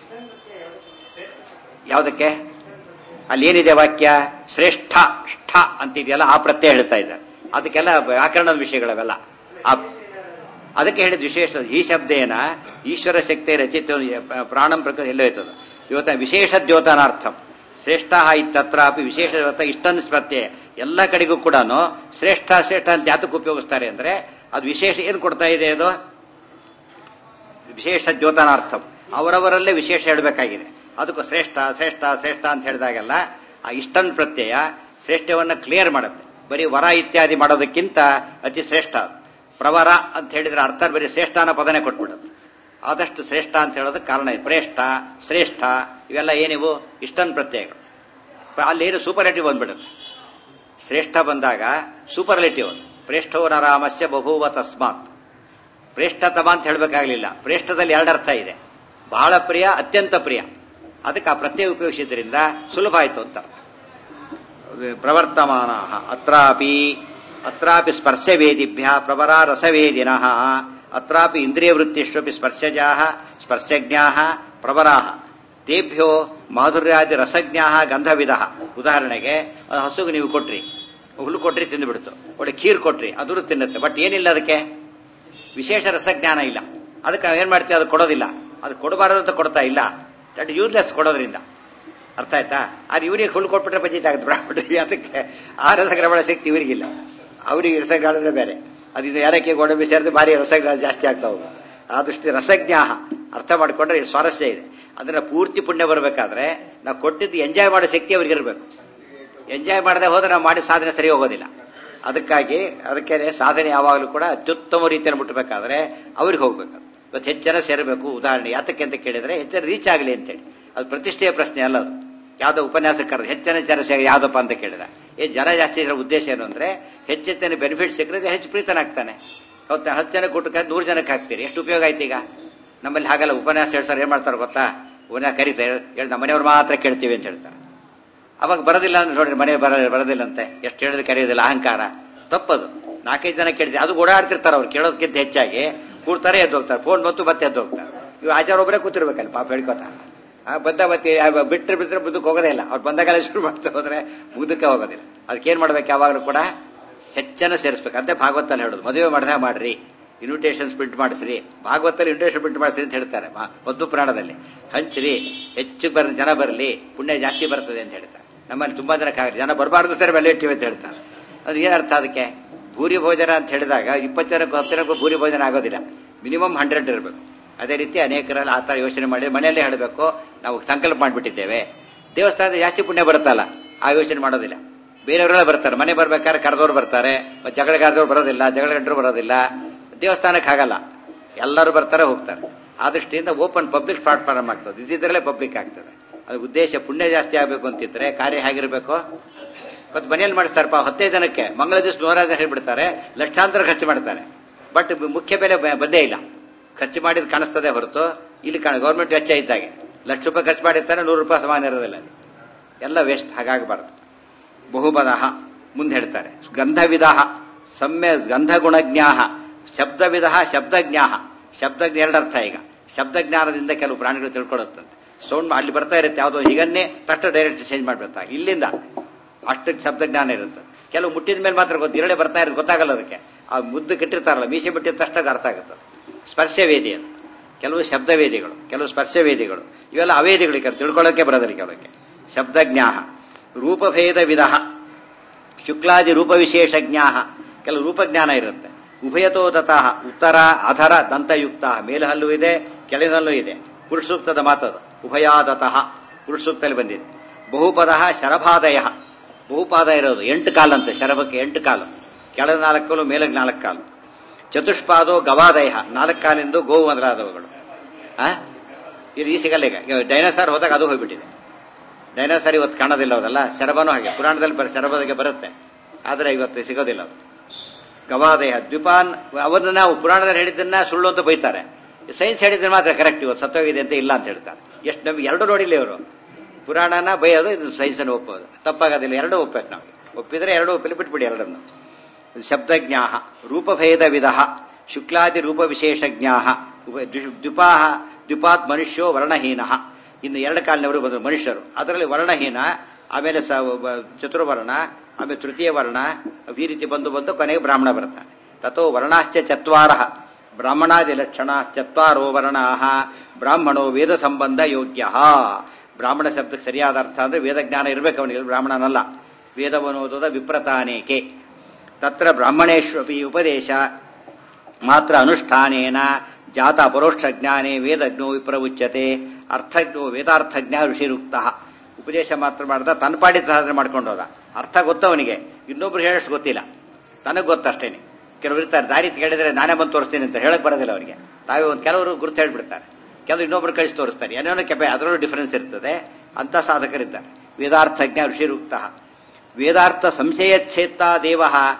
ಯಾವುದಕ್ಕೆ ಅಲ್ಲಿ ಏನಿದೆ ವಾಕ್ಯ ಶ್ರೇಷ್ಠ ಷ್ಠ ಅಂತಿದೆಯಲ್ಲ ಆ ಪ್ರತ್ಯಯ ಹೇಳ್ತಾ ಇದ್ದಾರೆ ಅದಕ್ಕೆಲ್ಲ ವ್ಯಾಕರಣದ ವಿಷಯಗಳವೆಲ್ಲ ಆ ಅದಕ್ಕೆ ಹೇಳಿದ ವಿಶೇಷ ಈ ಶಬ್ದೇನ ಈಶ್ವರ ಶಕ್ತಿ ರಚಿತ ಪ್ರಾಣಂ ಪ್ರಕೃತಿ ಎಲ್ಲೋ ಇರ್ತದೆ ಇವತ್ತ ವಿಶೇಷ ದ್ಯೋತನಾರ್ಥಂ ಶ್ರೇಷ್ಠ ಇತ್ತತ್ರಾಪಿ ವಿಶೇಷ ದ್ಯೋತ ಇಷ್ಟನ್ ಪ್ರತ್ಯಯ ಎಲ್ಲ ಕಡೆಗೂ ಕೂಡ ಶ್ರೇಷ್ಠ ಶ್ರೇಷ್ಠ ಅಂತ ಯಾತಕ್ಕೆ ಉಪಯೋಗಿಸ್ತಾರೆ ಅಂದ್ರೆ ಅದು ವಿಶೇಷ ಏನು ಕೊಡ್ತಾ ಇದೆ ಅದು ವಿಶೇಷ ದ್ಯೋತನಾರ್ಥಂ ಅವರವರಲ್ಲೇ ವಿಶೇಷ ಹೇಳಬೇಕಾಗಿದೆ ಅದಕ್ಕೂ ಶ್ರೇಷ್ಠ ಶ್ರೇಷ್ಠ ಶ್ರೇಷ್ಠ ಅಂತ ಹೇಳಿದಾಗೆಲ್ಲ ಆ ಇಷ್ಟನ್ ಪ್ರತ್ಯಯ ಶ್ರೇಷ್ಠವನ್ನ ಕ್ಲಿಯರ್ ಮಾಡುತ್ತೆ ಬರೀ ವರ ಇತ್ಯಾದಿ ಮಾಡೋದಕ್ಕಿಂತ ಅತಿ ಶ್ರೇಷ್ಠ ಅದು. ಪ್ರವರ ಅಂತ ಹೇಳಿದ್ರೆ ಅರ್ಥ ಬರೀ ಶ್ರೇಷ್ಠ ಅನ್ನೋ ಪದನೇ ಕೊಟ್ಬಿಡುತ್ತೆ ಆದಷ್ಟು ಶ್ರೇಷ್ಠ ಅಂತ ಹೇಳೋದಕ್ಕೆ ಕಾರಣ ಇದೆ ಪ್ರೇಷ್ಠ ಶ್ರೇಷ್ಠ ಇವೆಲ್ಲ ಏನಿವು ಇಷ್ಟನ್ ಪ್ರತ್ಯಯಗಳು ಅಲ್ಲಿ ಏನು ಸೂಪರ್ಲೇಟಿವ್ ಬಂದ್ಬಿಡುತ್ತೆ ಶ್ರೇಷ್ಠ ಬಂದಾಗ ಸೂಪರ್ಲೇಟಿವ್ ಪ್ರೇಷ್ಠೋ ನರಾಮಸ್ಯ ಬಹುವ ತಸ್ಮಾತ್ ಪ್ರೇಷ್ಠತಮ ಅಂತ ಹೇಳಬೇಕಾಗ್ಲಿಲ್ಲ ಪ್ರೇಷ್ಠದಲ್ಲಿ ಎರಡು ಅರ್ಥ ಇದೆ ಬಹಳ ಪ್ರಿಯ ಅತ್ಯಂತ ಪ್ರಿಯ ಅದಕ್ಕೆ ಆ ಪ್ರತ್ಯಯ ಉಪಯೋಗಿಸಿದ್ರಿಂದ ಸುಲಭ ಆಯ್ತು ಅಂತ ಪ್ರವರ್ತಮಾನ ಅತ್ರಾಪಿ ಅತ್ರಾಪಿ ಸ್ಪರ್ಶವೇದಿಭ್ಯ ಪ್ರವರ ರಸವೇದಿನ ಅತ್ರಾಪಿ ಇಂದ್ರಿಯ ವೃತ್ತಿಷ್ವಪಿ ಸ್ಪರ್ಶಜಾ ಸ್ಪರ್ಶಜ್ಞಾ ಪ್ರವರಾ ತೇಭ್ಯೋ ಮಾಧುರ್ಯಾದಿ ರಸಜ್ಞಾ ಗಂಧವಿಧ ಉದಾಹರಣೆಗೆ ಅದು ಹಸುಗೆ ನೀವು ಕೊಟ್ರಿ ಹುಲ್ಲು ಕೊಟ್ರಿ ತಿಂದುಬಿಡ್ತು ಒಳ್ಳೆ ಖೀರ್ ಕೊಟ್ರಿ ಅದು ತಿನ್ನುತ್ತೆ ಬಟ್ ಏನಿಲ್ಲ ಅದಕ್ಕೆ ವಿಶೇಷ ರಸಜ್ಞಾನ ಇಲ್ಲ ಅದಕ್ಕೆ ನಾವು ಏನ್ ಮಾಡ್ತೀವಿ ಅದು ಕೊಡೋದಿಲ್ಲ ಅದು ಕೊಡಬಾರದು ಅಂತ ಕೊಡ್ತಾ ಇಲ್ಲ ದಟ್ ಯೂಸ್ಲೆಸ್ ಕೊಡೋದ್ರಿಂದ ಅರ್ಥ ಆಯ್ತಾ ಅದು ಇವರಿಗೆ ಹುಲ್ಲು ಕೊಟ್ಬಿಟ್ರೆ ಪಂಚಾಯತ್ ಆಗುತ್ತೆ ಬ್ರಾಹ್ಮಣರಿಗೆ ಅದಕ್ಕೆ ಆ ರಸಗ್ರಹಣ ಶಕ್ತಿ ಇವರಿಗಿಲ್ಲ ಅವರಿಗೆ ರಸಗ್ರಹಣ ಬೇರೆ ಅದು ಇನ್ನು ಯಾರಕ್ಕೆ ಗೋಡಂಬಿ ಸೇರಿದ್ರೆ ಭಾರಿ ರಸಗ್ರಹಣ ಜಾಸ್ತಿ ಆಗ್ತಾ ಹೋಗುತ್ತೆ ಆ ದೃಷ್ಟಿ ರಸಜ್ಞಾಹ ಅರ್ಥ ಮಾಡಿಕೊಂಡ್ರೆ ಇದು ಸ್ವಾರಸ್ಯ ಇದೆ ಅದನ್ನ ಪೂರ್ತಿ ಪುಣ್ಯ ಬರಬೇಕಾದ್ರೆ ನಾವು ಕೊಟ್ಟಿದ್ದು ಎಂಜಾಯ್ ಮಾಡೋ ಶಕ್ತಿ ಅವ್ರಿಗೆ ಇರಬೇಕು ಎಂಜಾಯ್ ಮಾಡದೆ ಹೋದ್ರೆ ನಾವು ಮಾಡಿ ಸಾಧನೆ ಸರಿ ಹೋಗೋದಿಲ್ಲ ಅದಕ್ಕಾಗಿ ಅದಕ್ಕೆ ಸಾಧನೆ ಯಾವಾಗಲೂ ಕೂಡ ಅತ್ಯುತ್ತಮ ರೀತಿಯಲ್ಲಿ ಮುಟ್ಟಬೇಕಾದ್ರೆ ಅವ್ರಿಗೆ ಹೋಗ್ಬೇಕು ಇವತ್ತು ಹೆಚ್ಚು ಜನ ಸೇರಬೇಕು ಉದಾಹರಣೆ ಯಾತಕ್ಕೆ ಅಂತ ಕೇಳಿದ್ರೆ ಹೆಚ್ಚು ಜನ ರೀಚ್ ಆಗಲಿ ಅಂತೇಳಿ ಅದು ಪ್ರತಿಷ್ಠೆಯ ಪ್ರಶ್ನೆ ಅಲ್ಲ ಅದು ಯಾವುದೋ ಉಪನ್ಯಾಸ ಕರೆದು ಹೆಚ್ಚಿನ ಜನ ಸೇರಿ ಯಾವ್ದಪ್ಪ ಅಂತ ಕೇಳಿದ ಏ ಜನ ಜಾಸ್ತಿ ಇರೋ ಉದ್ದೇಶ ಏನು ಅಂದ್ರೆ ಹೆಚ್ಚೆಚ್ಚನ ಬೆನಿಫಿಟ್ ಸಿಕ್ಕರೆ ಹೆಚ್ಚು ಪ್ರೀತನಾಗ್ತಾನೆ ಹೌದಾ ಹತ್ತು ಜನಕ್ಕೆ ಕೊಟ್ಟು ನೂರು ಜನಕ್ಕೆ ಹಾಕ್ತೀರಿ ಎಷ್ಟು ಉಪಯೋಗ ಆಯ್ತು ಈಗ ನಮ್ಮಲ್ಲಿ ಹಾಗಲ್ಲ ಉಪನ್ಯಾಸ ಹೇಳ್ತಾರೆ ಏನ್ ಮಾಡ್ತಾರೆ ಗೊತ್ತಾ ಉಪನ್ಯಾಸ ಕರೀತಾರೆ ಹೇಳಿ ನಮ್ಮ ಮನೆಯವ್ರು ಮಾತ್ರ ಕೇಳ್ತೀವಿ ಅಂತ ಹೇಳ್ತಾರೆ ಅವಾಗ ಬರೋದಿಲ್ಲ ಅಂದ್ರೆ ನೋಡ್ರಿ ಮನೆ ಬರ ಬರೋದಿಲ್ಲಂತೆ ಎಷ್ಟು ಹೇಳಿದ್ರೆ ಕರೆಯೋದಿಲ್ಲ ಅಹಂಕಾರ ತಪ್ಪದು ನಾಲ್ಕೈದು ಜನ ಕೇಳ್ತೀವಿ ಅದು ಓಡಾಡ್ತಿರ್ತಾರೆ ಅವ್ರು ಕೇಳೋದಕ್ಕಿಂತ ಹೆಚ್ಚಾಗಿ ಕೂಡ್ತಾರೆ ಎದ್ದು ಹೋಗ್ತಾರೆ ಫೋನ್ ಬಂತು ಮತ್ತೆ ಎದ್ದು ಹೋಗ್ತಾರೆ ಇವ್ ಆಚಾರ ಒಬ್ಬರೇ ಕೂತಿರ್ಬೇಕಲ್ಲ ಪಾಪ ಹೇಳ್ಕೊತ ಆ ಬಂದ ಮತ್ತೆ ಬಿಟ್ಟರೆ ಬಿಟ್ಟರೆ ಮುಂದಕ್ಕೆ ಹೋಗೋದೇ ಇಲ್ಲ ಅವ್ರು ಬಂದಾಗೆಲ್ಲ ಶುರು ಮಾಡ್ತಾ ಹೋದ್ರೆ ಮುಂದಕ್ಕೆ ಹೋಗೋದಿಲ್ಲ ಅದಕ್ಕೆ ಏನ್ ಮಾಡ್ಬೇಕು ಯಾವಾಗಲೂ ಕೂಡ ಹೆಚ್ಚನ ಸೇರಿಸ್ಬೇಕು ಅದೇ ಭಾಗವತಲ್ಲಿ ಹೇಳೋದು ಮದುವೆ ಮಾಡಿದಾಗ ಮಾಡ್ರಿ ಇನ್ವಿಟೇಷನ್ಸ್ ಪ್ರಿಂಟ್ ಮಾಡಿಸ್ರಿ ಭಾಗವತಲ್ಲಿ ಇನ್ವಿಟೇಷನ್ ಪ್ರಿಂಟ್ ಮಾಡಿಸ್ರಿ ಅಂತ ಹೇಳ್ತಾರೆ ಮದ್ದು ಪುರಾಣದಲ್ಲಿ ಹಂಚ್ರಿ ಹೆಚ್ಚು ಬರ ಜನ ಬರಲಿ ಪುಣ್ಯ ಜಾಸ್ತಿ ಬರ್ತದೆ ಅಂತ ಹೇಳ್ತಾರೆ ನಮ್ಮಲ್ಲಿ ತುಂಬಾ ಜನಕ್ಕಾಗಲಿ ಜನ ಬರಬಾರ್ದು ಸರಿ ಬೆಲೆ ಇಟ್ಟಿವಿ ಅಂತ ಹೇಳ್ತಾರೆ ಅದು ಏನರ್ಥ ಅದಕ್ಕೆ ಭೂರಿ ಭೋಜನ ಅಂತ ಹೇಳಿದಾಗ ಇಪ್ಪತ್ತು ಜನಕ್ಕೂ ಹತ್ತು ಜನಕ್ಕೂ ಭೂರಿ ಭೋಜನ ಆಗೋದಿಲ್ಲ ಮಿನಿಮಮ್ ಹಂಡ್ರೆಡ್ ಇರಬೇಕು ಅದೇ ರೀತಿ ಅನೇಕರಲ್ಲಿ ಆ ಥರ ಯೋಚನೆ ಮಾಡಿ ಮನೆಯಲ್ಲೇ ಹೇಳಬೇಕು ನಾವು ಸಂಕಲ್ಪ ಮಾಡಿಬಿಟ್ಟಿದ್ದೇವೆ ದೇವಸ್ಥಾನದ ಜಾಸ್ತಿ ಪುಣ್ಯ ಬರುತ್ತಲ್ಲ ಆ ಯೋಚನೆ ಮಾಡೋದಿಲ್ಲ ಬೇರೆಯವರೆಲ್ಲ ಬರ್ತಾರೆ ಮನೆ ಬರ್ಬೇಕಾದ್ರೆ ಕರೆದವ್ರು ಬರ್ತಾರೆ ಜಗಳಗಾರದವ್ರು ಬರೋದಿಲ್ಲ ಜಗಳ ಗಂಟರು ಬರೋದಿಲ್ಲ ದೇವಸ್ಥಾನಕ್ಕೆ ಆಗಲ್ಲ ಎಲ್ಲರೂ ಬರ್ತಾರೆ ಹೋಗ್ತಾರೆ ಆ ದೃಷ್ಟಿಯಿಂದ ಓಪನ್ ಪಬ್ಲಿಕ್ ಪ್ಲಾಟ್ಫಾರ್ಮ್ ಆಗ್ತದೆ ಇದ್ದಿದ್ರಲ್ಲೇ ಪಬ್ಲಿಕ್ ಆಗ್ತದೆ ಅದು ಉದ್ದೇಶ ಪುಣ್ಯ ಜಾಸ್ತಿ ಆಗಬೇಕು ಅಂತಿದ್ರೆ ಕಾರ್ಯ ಹೇಗಿರಬೇಕು ಮತ್ತೆ ಮನೆಯಲ್ಲಿ ಮಾಡಿಸ್ತಾರಪ್ಪ ಹತ್ತೈದು ಜನಕ್ಕೆ ಮಂಗಳ ದಿವಸ ನೂರಾರು ಜನ ಹೇಳ್ಬಿಡ್ತಾರೆ ಲಕ್ಷಾಂತರ ಖರ್ಚು ಮಾಡ್ತಾರೆ ಬಟ್ ಮುಖ್ಯ ಬೆಲೆ ಬಂದೇ ಇಲ್ಲ ಖರ್ಚು ಮಾಡಿದ್ ಕಾಣಿಸ್ತದೆ ಹೊರತು ಇಲ್ಲಿ ಕಾಣ ಗೌರ್ಮೆಂಟ್ ವೆಚ್ಚ ಇದ್ದಾಗೆ ಲಕ್ಷ ರೂಪಾಯಿ ಖರ್ಚು ಮಾಡಿರ್ತಾನೆ ನೂರು ರೂಪಾಯಿ ಸಮಾನ ಇರೋದಿಲ್ಲ ಅಲ್ಲಿ ಎಲ್ಲ ವೇಸ್ಟ್ ಹಾಗಾಗಬಾರದು ಬಹುಪದಃ ಮುಂದೆ ಹೇಳ್ತಾರೆ ಗಂಧವಿಧ ಸಮ್ಯ ಗಂಧಗುಣಜ್ಞಾ ಶಬ್ದವಿಧ ಶಬ್ದಜ್ಞಾ ಶಬ್ದಜ್ಞ ಎರಡರ್ಥ ಈಗ ಶಬ್ದಜ್ಞಾನದಿಂದ ಕೆಲವು ಪ್ರಾಣಿಗಳು ತಿಳ್ಕೊಳ್ಳುತ್ತಂತೆ ಸೌಂಡ್ ಅಲ್ಲಿ ಬರ್ತಾ ಇರುತ್ತೆ ಯಾವುದೋ ಹೀಗನ್ನೇ ತಟ್ಟ ಡೈರೆಕ್ಟ್ ಚೇಂಜ್ ಮಾಡ್ಬಿಡ್ತಾರೆ ಇಲ್ಲಿಂದ ಅಷ್ಟು ಶಬ್ದಜ್ಞಾನ ಇರುತ್ತೆ ಕೆಲವು ಮುಟ್ಟಿದ ಮೇಲೆ ಮಾತ್ರ ಗೊತ್ತು ಇರಳೆ ಬರ್ತಾ ಇರೋದು ಗೊತ್ತಾಗಲ್ಲ ಅದಕ್ಕೆ ಆ ಮುದ್ದು ಕೆಟ್ಟಿರ್ತಾರಲ್ಲ ಮೀಸೆ ಬಿಟ್ಟಿದ ತಕ್ಷಣ ಅರ್ಥ ಆಗುತ್ತೆ ಸ್ಪರ್ಶವೇದಿ ಅದು ಕೆಲವು ಶಬ್ದವೇದಿಗಳು ಕೆಲವು ಸ್ಪರ್ಶವೇದಿಗಳು ಇವೆಲ್ಲ ಅವೇದಿಗಳು ಕೆಲವು ತಿಳ್ಕೊಳ್ಳೋಕೆ ಬರೋದಿಲ್ಲ ಕೆಲವಕ್ಕೆ ಶಬ್ದಜ್ಞಾ ರೂಪಭೇದ ವಿಧ ಶುಕ್ಲಾದಿ ರೂಪವಿಶೇಷ ಜ್ಞಾ ಕೆಲವು ರೂಪಜ್ಞಾನ ಇರುತ್ತೆ ಉಭಯತೋ ತತಃ ಉತ್ತರ ಅಧರ ದಂತಯುಕ್ತ ಮೇಲಹಲ್ಲು ಇದೆ ಕೆಳನಲ್ಲೂ ಇದೆ ಪುರುಷಸೂಕ್ತದ ಮಾತದು ಉಭಯಾದತಃ ಪುರುಷಸೂಕ್ತದಲ್ಲಿ ಬಂದಿದೆ ಬಹುಪದ ಶರಭಾದಯ ಬಹುಪಾದ ಇರೋದು ಎಂಟು ಕಾಲಂತೆ ಶರಭಕ್ಕೆ ಎಂಟು ಕಾಲು ಕೆಳದ ನಾಲ್ಕು ಕಾಲು ಮೇಲಕ್ಕೆ ನಾಲ್ಕು ಕಾಲು ಚತುಷ್ಪಾದೋ ಗವಾದಯ ನಾಲ್ಕು ಕಾಲಿಂದು ಗೋವು ಮೊದಲಾದವುಗಳು ಆ ಇದು ಈ ಸಿಗಲ್ಲ ಈಗ ಡೈನೋಸಾರ್ ಹೋದಾಗ ಅದು ಹೋಗ್ಬಿಟ್ಟಿದೆ ಡೈನೋಸಾರ್ ಇವತ್ತು ಕಾಣೋದಿಲ್ಲ ಅದಲ್ಲ ಶರಭನೂ ಹಾಗೆ ಪುರಾಣದಲ್ಲಿ ಬರ ಶರಭದಿಗೆ ಬರುತ್ತೆ ಆದರೆ ಇವತ್ತು ಸಿಗೋದಿಲ್ಲ ಅದು ಗವಾದಯ ದ್ವಿಪಾನ್ ಅವನ್ನ ನಾವು ಪುರಾಣದಲ್ಲಿ ಹೇಳಿದ್ದನ್ನ ಸುಳ್ಳು ಅಂತ ಬೈತಾರೆ ಸೈನ್ಸ್ ಹೇಳಿದ್ರೆ ಮಾತ್ರ ಕರೆಕ್ಟ್ ಇವತ್ತು ಸತ್ತೋಗಿದೆ ಅಂತ ಇಲ್ಲ ಅಂತ ಹೇಳ್ತಾರೆ ಎಷ್ಟು ನಮ್ಗೆ ಎರಡು ನೋಡಿಲ್ಲ ಇವರು ಪುರಾಣನ ಬೈಯೋದು ಇದು ಸೈನ್ಸ್ ಅನ್ನು ಒಪ್ಪೋದು ತಪ್ಪಾಗೋದಿಲ್ಲ ಎರಡೂ ಒಪ್ಪಬೇಕು ನಾವು ಒಪ್ಪಿದ್ರೆ ಎರಡೂ ಒಪ್ಪಲಿ ಬಿಟ್ಬಿಡಿ ಎರಡನ್ನು ಶಬ್ದಜ್ಞಾ ರೂಪಭೇದ ವಿಧ ಶುಕ್ಲಾದಿ ರೂಪ ವಿಶೇಷ ಜ್ಞಾ ದ್ವಿಪಾಹ ದ್ವಿಪಾತ್ ಮನುಷ್ಯೋ ವರ್ಣಹೀನ ಇನ್ನು ಎರಡು ಕಾಲಿನವರು ಬಂದರು ಮನುಷ್ಯರು ಅದರಲ್ಲಿ ವರ್ಣಹೀನ ಆಮೇಲೆ ಸ ಚತುರ್ವರ್ಣ ಆಮೇಲೆ ತೃತೀಯ ವರ್ಣ ಈ ರೀತಿ ಬಂದು ಬಂದು ಕೊನೆಗೆ ಬ್ರಾಹ್ಮಣ ಬರ್ತಾನೆ ತಥೋ ವರ್ಣಾಶ್ಚ ಚತ್ವಾರ ಬ್ರಾಹ್ಮಣಾದಿ ಲಕ್ಷಣ ಚತ್ವಾರೋ ವರ್ಣಾ ಬ್ರಾಹ್ಮಣೋ ವೇದ ಸಂಬಂಧ ಯೋಗ್ಯ ಬ್ರಾಹ್ಮಣ ಶಬ್ದಕ್ಕೆ ಸರಿಯಾದ ಅರ್ಥ ಅಂದ್ರೆ ವೇದ ಜ್ಞಾನ ಇರಬೇಕು ಅವನಿಗೆ ಬ್ರಾಹ್ಮಣನಲ್ಲ ವೇದವನೋದದ ವಿಪ್ರತಾನೇಕೆ ತತ್ರ ಬ್ರಾಹ್ಮಣೇಶ್ವಪಿ ಉಪದೇಶ ಮಾತ್ರ ಅನುಷ್ಠಾನೇನ ಜಾತ ಪರೋಕ್ಷ ಜ್ಞಾನೇ ವೇದಜ್ಞೋ ವಿಪ್ರವುಚ್ಯತೆ ಅರ್ಥಜ್ಞೋ ವೇದಾರ್ಥಜ್ಞ ಋಷಿರುಕ್ತ ಉಪದೇಶ ಮಾತ್ರ ಮಾಡ್ದ ತನ್ನ ಪಾಡಿ ಸಾಧನೆ ಮಾಡ್ಕೊಂಡು ಹೋದ ಅರ್ಥ ಗೊತ್ತವನಿಗೆ ಇನ್ನೊಬ್ರು ಹೇಳಷ್ಟು ಗೊತ್ತಿಲ್ಲ ತನಗೆ ಗೊತ್ತಷ್ಟೇನೆ ಕೆಲವರು ಇರ್ತಾರೆ ದಾರಿ ಕೇಳಿದ್ರೆ ನಾನೇ ಬಂದು ತೋರಿಸ್ತೀನಿ ಅಂತ ಹೇಳಕ್ ಬರೋದಿಲ್ಲ ಅವರಿಗೆ ತಾವೇ ಒಂದು ಕೆಲವರು ಗುರುತು ಹೇಳ್ಬಿಡ್ತಾರೆ ಕೆಲವರು ಇನ್ನೊಬ್ರು ಕಳಿಸಿ ತೋರಿಸ್ತಾರೆ ಏನೇನೋ ಕೆಪೆ ಅದರಲ್ಲೂ ಡಿಫರೆನ್ಸ್ ಇರ್ತದೆ ಅಂತ ಸಾಧಕರಿದ್ದಾರೆ ವೇದಾರ್ಥಜ್ಞ ಋಷಿರುಕ್ತ ವೇದಾರ್ಥ ಸಂಶಯಚ್ಛೇತ್ತ ದೇವ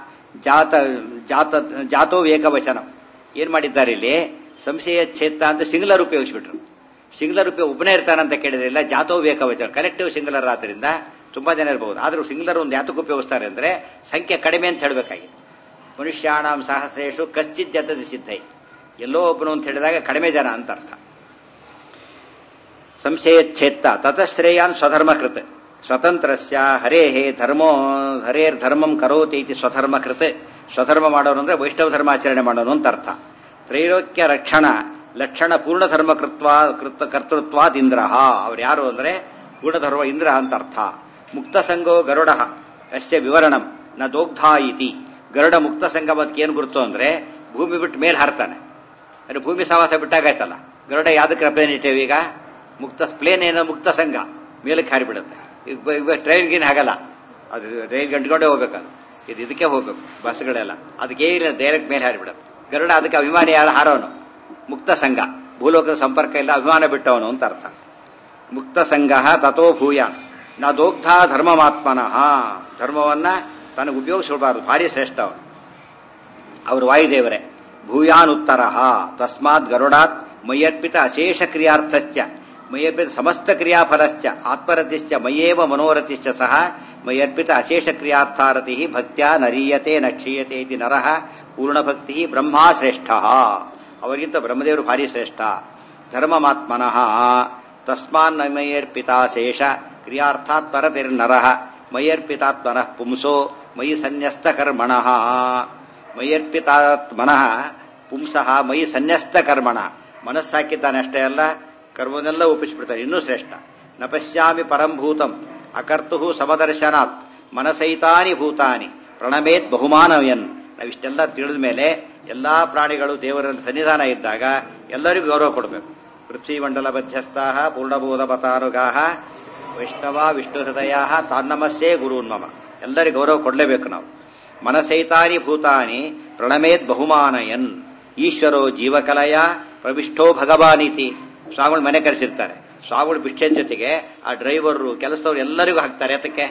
ಜಾತ ಜಾತ ಜಾತೋ ಏಕವಚನ ಏನ್ ಮಾಡಿದ್ದಾರೆ ಇಲ್ಲಿ ಸಂಶಯಚ್ಛೇತ್ತ ಅಂತ ಸಿಂಗ್ಲರ್ ಉಪಯೋಗಿಸ್ಬಿಟ್ರು ಸಿಂಗ್ಲರ್ ಉಪಯೋಗ ಒಬ್ಬನೇ ಇರ್ತಾನಂತ ಕೇಳಿದ್ರಿಲ್ಲ ಜಾತೋ ಏಕವಚನ ಕಲೆಕ್ಟಿವ್ ಸಿಂಗ್ಲರ್ ಆದ್ರಿಂದ ತುಂಬಾ ಜನ ಇರಬಹುದು ಆದ್ರೂ ಸಿಂಗ್ಲರ್ ಒಂದು ಯಾತಕ್ಕೆ ಉಪಯೋಗಿಸ್ತಾರೆ ಅಂದ್ರೆ ಸಂಖ್ಯೆ ಕಡಿಮೆ ಅಂತ ಹೇಳಬೇಕಾಗಿದೆ ಮನುಷ್ಯಾಣಾಂ ಸಹಸ್ರೇಶು ಕಶ್ಚಿತ್ ಜತದ ಸಿದ್ಧೈ ಎಲ್ಲೋ ಒಬ್ಬನು ಅಂತ ಹೇಳಿದಾಗ ಕಡಿಮೆ ಜನ ಅಂತ ಅರ್ಥ ಸಂಶಯಚ್ಛೇತ್ತ ತತಶ್ರೇಯಾನ್ ಸ್ವಧರ್ಮಕೃತ್ ಸ್ವತಂತ್ರಸ್ಯ ಹರೇ ಧರ್ಮೋ ಹರೇರ್ ಧರ್ಮಂ ಕರೋತಿ ಇತಿ ಸ್ವಧರ್ಮಕೃತ್ ಸ್ವಧರ್ಮ ಮಾಡೋನು ಅಂದ್ರೆ ವೈಷ್ಣವ ಧರ್ಮಾಚರಣೆ ಮಾಡೋನು ಅಂತ ಅರ್ಥ ತ್ರೈಲೋಕ್ಯ ರಕ್ಷಣ ಲಕ್ಷಣ ಪೂರ್ಣ ಧರ್ಮ ಕೃತ್ವ ಕೃತ ಕರ್ತೃತ್ವಾದ್ ಇಂದ್ರ ಅವ್ರು ಯಾರು ಅಂದ್ರೆ ಪೂರ್ಣ ಧರ್ಮ ಇಂದ್ರ ಅಂತ ಅರ್ಥ ಮುಕ್ತ ಸಂಗೋ ಗರುಡ ಅಸ್ಯ ವಿವರಣಂ ನ ದೋಗ್ಧ ಇತಿ ಗರುಡ ಮುಕ್ತ ಸಂಘ ಏನ್ ಗುರುತು ಅಂದ್ರೆ ಭೂಮಿ ಬಿಟ್ಟು ಮೇಲೆ ಹಾರ್ತಾನೆ ಅಂದ್ರೆ ಭೂಮಿ ಸವಾಸ ಬಿಟ್ಟಾಗಾಯ್ತಲ್ಲ ಗರುಡ ಯಾವ್ದಕ್ಕೆ ರೆಪ್ರೆಸೆಂಟೇಟಿವ್ ಈಗ ಮುಕ್ತ ಪ್ಲೇನ್ ಏನೋ ಮುಕ್ತ ಸಂಘ ಮೇಲಕ್ಕೆ ಹಾರಿಬಿಡುತ್ತೆ ಈಗ ಈಗ ಟ್ರೈನ್ಗಿನ ಆಗಲ್ಲ ಅದು ರೈಲ್ ಗಂಟ್ಕೊಂಡೇ ಹೋಗ್ಬೇಕು ಅದು ಇದು ಇದಕ್ಕೆ ಹೋಗ್ಬೇಕು ಬಸ್ಗಳೆಲ್ಲ ಅದಕ್ಕೆ ಇಲ್ಲ ಡೈರೆಕ್ಟ್ ಮೇಲೆ ಹಾರಿಬಿಡುತ್ತೆ ಗರುಡ ಅದಕ್ಕೆ ಅಭಿಮಾನಿ ಯಾರು ಹಾರೋನು ಮುಕ್ತ ಸಂಘ ಭೂಲೋಕದ ಸಂಪರ್ಕ ಇಲ್ಲ ಅಭಿಮಾನ ಬಿಟ್ಟವನು ಅಂತ ಅರ್ಥ ಮುಕ್ತ ಸಂಘ ತಥೋ ಭೂಯ ನ ದೋಗ್ಧ ಧರ್ಮಮಾತ್ಮನಃ ಧರ್ಮವನ್ನ ತನಗೆ ಉಪಯೋಗಿಸಬಾರದು ಭಾರಿ ಶ್ರೇಷ್ಠ ಅವನು ಅವರು ವಾಯುದೇವರೇ ಭೂಯಾನ್ ಉತ್ತರ ತಸ್ಮಾತ್ ಗರುಡಾತ್ ಮಯ್ಯರ್ಪಿತ ಅಶೇಷ ಕ್ರಿಯಾರ್ಥಶ್ಚ ಮಯ್ಯರ್ಪಿತ ಸಮಸ್ತ ಕ್ರಿಯಾಫಲಶ್ಚ ಆತ್ಮರತಿಶ್ಚ ಮಯ್ಯೇವ ಮನೋರತಿಶ್ಚ ಸಹ ಮಯ್ಯರ್ಪಿತ ಅಶೇಷ ಕ್ರಿಯಾರ್ಥಾರತಿ ಭಕ್ತ್ಯಾ ನರೀಯತೆ ನ ಕ್ಷೀಯತೆ ಇತಿ ನರಃ ಪೂರ್ಣಭಕ್ತಿ ಬ್ರಹ್ಮಾ ಶ್ರೇಷ್ಠ ಅವರಿಗಿಂತ ಬ್ರಹ್ಮದೇವರು ಭಾರಿ ಶ್ರೇಷ್ಠ ಧರ್ಮಮಾತ್ಮನಃ ತಸ್ಮಾನ್ ಮಯ್ಯರ್ಪಿತಾಶೇಷ ಕ್ರಿಯಾರ್ಥಾತ್ ಪರತಿರ್ನರಃ ಮಯ್ಯರ್ಪಿತಾತ್ಮನಃ ಪುಂಸೋ ಮಯಿ ಸನ್ಯಸ್ತ ಕರ್ಮಣಃ ಮಯ್ಯರ್ಪಿತಾತ್ಮನಃ ಪುಂಸಃ ಮಯಿ ಸನ್ಯಸ್ತ ಕರ್ಮಣ ಮನಸ್ಸಾಕಿದ್ದಾನೆ ಅಷ್ಟೇ ಅಲ್ಲ ಕರ್ಮನೆಲ್ಲ ಒಪ್ಪಿಸಿಬಿಡ್ತಾನೆ ಇನ್ನೂ ಶ್ರೇಷ್ಠ ನ ಪಶ್ಯಾಮಿ ಪರಂಭೂತಂ ಅಕರ್ತು ಸಮದರ್ಶನಾತ್ ಮನಸೈತಾನಿ ಭೂತಾನಿ ಪ್ರಣಮೇತ್ ಬಹುಮಾನವಯನ್ ನಾವಿಷ್ಟೆಲ್ಲ ತಿಳಿದ ಮೇಲೆ ಎಲ್ಲಾ ಪ್ರಾಣಿಗಳು ದೇವರ ಸನ್ನಿಧಾನ ಇದ್ದಾಗ ಎಲ್ಲರಿಗೂ ಗೌರವ ಕೊಡಬೇಕು ಪೃಥ್ವಿಮಂಡಲ ಮಧ್ಯಸ್ಥಾ ಪೂರ್ಣಬೋಧ ಪತಾನುಗಾ ವೈಷ್ಣವ ವಿಷ್ಣು ಹೃದಯ ತಾನ್ನಮಸ್ಸೇ ಗುರುನ್ಮಮ ಎಲ್ಲರಿಗೂ ಗೌರವ ಕೊಡಲೇಬೇಕು ನಾವು ಮನಸೈತಾನಿ ಭೂತಾನಿ ಪ್ರಣಮೇತ್ ಬಹುಮಾನಯನ್ ಈಶ್ವರೋ ಜೀವಕಲಯ ಪ್ರವಿಷ್ಟೋ ಭಗವಾನೀತಿ ಸ್ವಾಮಿಗಳು ಮನೆ ಕರೆಸಿರ್ತಾರೆ ಸ್ವಾಮಿಗಳು ಬಿಷ್ಟನ್ ಜೊತೆಗೆ ಆ ಡ್ರೈವರು ಕೆಲಸದವ್ರು ಎಲ್ಲರಿಗೂ ಹಾಕ್ತಾರೆ ಅದಕ್ಕೆ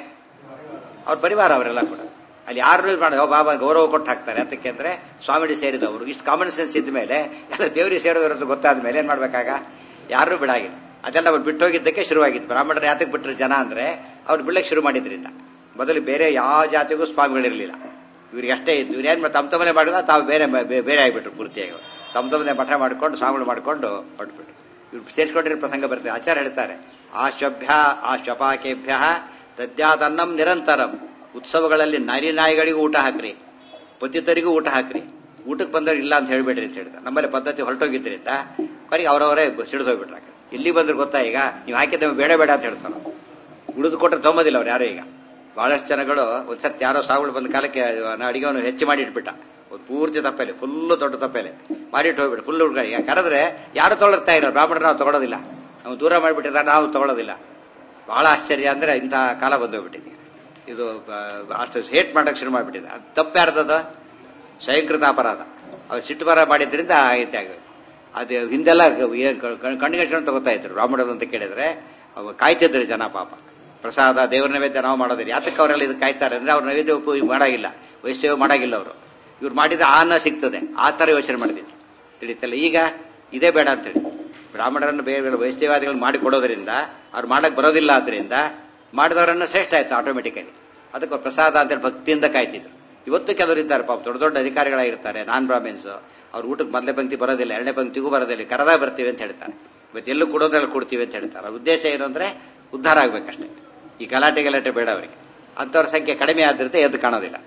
ಅವ್ರ ಪರಿವಾರ ಅವರೆಲ್ಲ ಕೂಡ ಅಲ್ಲಿ ಯಾರು ಮಾಡಿ ಬಾಬಾ ಗೌರವ ಕೊಟ್ಟು ಹಾಕ್ತಾರೆ ಅದಕ್ಕೆ ಅಂದ್ರೆ ಸ್ವಾಮಿಡಿ ಸೇರಿದವರು ಇಷ್ಟು ಕಾಮನ್ ಸೆನ್ಸ್ ಇದ್ದ ಮೇಲೆ ಎಲ್ಲ ದೇವರಿಗೆ ಸೇರಿದವರು ಅಂತ ಗೊತ್ತಾದ ಮೇಲೆ ಏನ್ ಮಾಡ್ಬೇಕಾಗ ಯಾರು ಬಿಡಾಗಿಲ್ಲ ಅದೆಲ್ಲ ಅವ್ರು ಬಿಟ್ಟೋಗಿದ್ದಕ್ಕೆ ಶುರುವಾಗಿತ್ತು ಬ್ರಾಹ್ಮಣರು ಯಾತಕ್ಕೆ ಬಿಟ್ಟರು ಜನ ಅಂದ್ರೆ ಅವ್ರು ಬಿಡಕ್ಕೆ ಶುರು ಮಾಡಿದ್ರಿಂದ ಮೊದಲು ಬೇರೆ ಯಾವ ಜಾತಿಗೂ ಸ್ವಾಮಿಗಳಿರಲಿಲ್ಲ ಇವ್ರಿಗೆ ಅಷ್ಟೇ ಇದ್ದು ಇವ್ರು ಏನ್ ತಮ್ಮ ತಮ್ಮನೆ ಮಾಡಿದ ತಾವು ಬೇರೆ ಬೇರೆ ಆಗಿಬಿಟ್ರು ಪೂರ್ತಿಯಾಗಿ ತಮ್ಮ ತಮ್ಮನೆ ಮಠ ಮಾಡ್ಕೊಂಡು ಸ್ವಾಮಿಗಳು ಮಾಡ್ಕೊಂಡು ಹೊಟ್ಬಿಟ್ರು ಇವ್ರು ಸೇರಿಸ್ಕೊಂಡಿರೋ ಪ್ರಸಂಗ ಬರ್ತದೆ ಆಚಾರ ಹೇಳ್ತಾರೆ ಆಶ್ವಭ್ಯ ಆಶ್ವಪಾಕೇಭ್ಯ ದದ್ಯಾತನ್ನಂ ನಿರಂತರಂ ಉತ್ಸವಗಳಲ್ಲಿ ನಾರಿ ನಾಯಿಗಳಿಗೂ ಊಟ ಹಾಕ್ರಿ ಪತಿತರಿಗೂ ಊಟ ಹಾಕ್ರಿ ಊಟಕ್ಕೆ ಬಂದವ್ರು ಇಲ್ಲ ಅಂತ ಹೇಳ್ಬೇಡ್ರಿ ಅಂತ ಹೇಳ್ತಾರೆ ನಮ್ಮಲ್ಲಿ ಪದ್ಧತಿ ಹೊರಟೋಗಿದ್ರಿಂದ ಕೊನೆಗೆ ಅವರವರೇ ಸಿಡಿದೋಗ್ಬಿಟ್ರ ಇಲ್ಲಿ ಬಂದ್ರೆ ಗೊತ್ತಾ ಈಗ ನೀವು ಹಾಕಿದ್ದ ಬೇಡ ಬೇಡ ಅಂತ ಹೇಳ್ತಾರೆ ಉಳಿದು ಕೊಟ್ಟರೆ ತೊಂಬೋದಿಲ್ಲ ಅವ್ರು ಯಾರು ಈಗ ಬಹಳಷ್ಟು ಜನಗಳು ಒಂದ್ಸರ್ತಿ ಯಾರೋ ಸಾವುಗಳು ಬಂದ ಕಾಲಕ್ಕೆ ಅಡಿಗೆವನ್ನು ಹೆಚ್ಚು ಮಾಡಿ ಇಟ್ಬಿಟ್ಟ ಒಂದು ಪೂರ್ತಿ ತಪ್ಪಲೆ ಫುಲ್ಲು ದೊಡ್ಡ ತಪ್ಪಲೆ ಮಾಡಿಟ್ಟು ಹೋಗ್ಬಿಟ್ಟು ಫುಲ್ ಹುಡುಗ ಈಗ ಕರೆದ್ರೆ ಯಾರು ತಗೊಳ್ತಾ ಇಲ್ಲ ಬ್ರಾಹ್ಮಣರು ನಾವು ತಗೊಳ್ಳೋದಿಲ್ಲ ನಾವು ದೂರ ಮಾಡಿಬಿಟ್ಟಿದ್ದಾರೆ ನಾವು ತಗೊಳ್ಳೋದಿಲ್ಲ ಬಹಳ ಆಶ್ಚರ್ಯ ಅಂದ್ರೆ ಇಂತಹ ಕಾಲ ಬಂದೋಗ್ಬಿಟ್ಟಿದೆ ಇದು ಅಷ್ಟು ಹೇಟ್ ಮಾಡಕ್ ಶುರು ಮಾಡಿಬಿಟ್ಟಿದೆ ಅದು ತಪ್ಪು ಯಾರ್ದದ ಸ್ವಯಂಕೃತ ಅಪರಾಧ ಅವ್ರು ಸಿಟ್ಟು ಬರ ಮಾಡಿದ್ರಿಂದ ಆಗೈತೆ ಆಗ ಅದು ಹಿಂದೆಲ್ಲ ಕಣ್ಣಿಗೆ ತಗೋತಾ ಇದ್ರು ಬ್ರಾಹ್ಮಣರು ಅಂತ ಕೇಳಿದ್ರೆ ಅವ ಕಾಯ್ತಿದ್ರು ಜನ ಪಾಪ ಪ್ರಸಾದ ದೇವರ ನೈವೇದ್ಯ ನಾವು ಮಾಡೋದಿಲ್ಲ ಯಾತಕ್ಕೆ ಅವರೆಲ್ಲ ಇದು ಕಾಯ್ತಾರೆ ಅಂದ್ರೆ ಅವ್ರ ನೈವೇದ್ಯ ಉಪಯೋಗ ಮಾಡಾಗಿಲ್ಲ ವೈಷ್ಣವ ಮಾಡಾಗಿಲ್ಲ ಅವರು ಇವ್ರು ಮಾಡಿದ ಅನ್ನ ಸಿಗ್ತದೆ ಆ ತರ ಯೋಚನೆ ಮಾಡಿದ್ರು ತಿಳಿತಲ್ಲ ಈಗ ಇದೇ ಬೇಡ ಅಂತೇಳಿ ಬ್ರಾಹ್ಮಣರನ್ನು ಬೇರೆ ಬೇರೆ ವೈಷ್ಣವಾದಿಗಳು ಮಾಡಿ ಕೊಡೋದ್ರಿಂದ ಅವ್ರು ಮಾಡಕ್ ಬರೋದಿಲ್ಲ ಆದ್ರಿಂದ ಮಾಡಿದವರನ್ನ ಶ್ರೇಷ್ಠ ಆಯ್ತು ಆಟೋಮೆಟಿಕಲಿ ಅದಕ್ಕೆ ಪ್ರಸಾದ ಅಂತೇಳಿ ಭಕ್ತಿಯಿಂದ ಕಾಯ್ತಿದ್ರು ಇವತ್ತು ಕೆಲವರು ಇದ್ದಾರೆ ಪಾಪ ದೊಡ್ಡ ದೊಡ್ಡ ಅಧಿಕಾರಿಗಳಾಗಿರ್ತಾರೆ ನಾನ್ ಬ್ರಾಹ್ಮಿನ್ಸ್ ಅವ್ರ ಊಟಕ್ಕೆ ಮೊದಲೇ ಪಂಕ್ತಿ ಬರೋದಿಲ್ಲ ಎರಡನೇ ಪಂಕ್ತಿಗೂ ಬರೋದಿಲ್ಲ ಕರೆದ ಬರ್ತೀವಿ ಅಂತ ಹೇಳ್ತಾರೆ ಇವತ್ತು ಎಲ್ಲೂ ಕೊಡೋದ್ರಲ್ಲಿ ಕೊಡ್ತೀವಿ ಅಂತ ಹೇಳ್ತಾರೆ ಅವ್ರ ಉದ್ದೇಶ ಏನು ಅಂದ್ರೆ ಉದ್ಧಾರ ಆಗ್ಬೇಕಷ್ಟೇ ಈ ಗಲಾಟೆ ಗಲಾಟೆ ಬೇಡ ಅವರಿಗೆ ಅಂತವ್ರ ಸಂಖ್ಯೆ ಕಡಿಮೆ ಆದ್ರಿಂದ ಎದ್ದು ಕಾಣೋದಿಲ್ಲ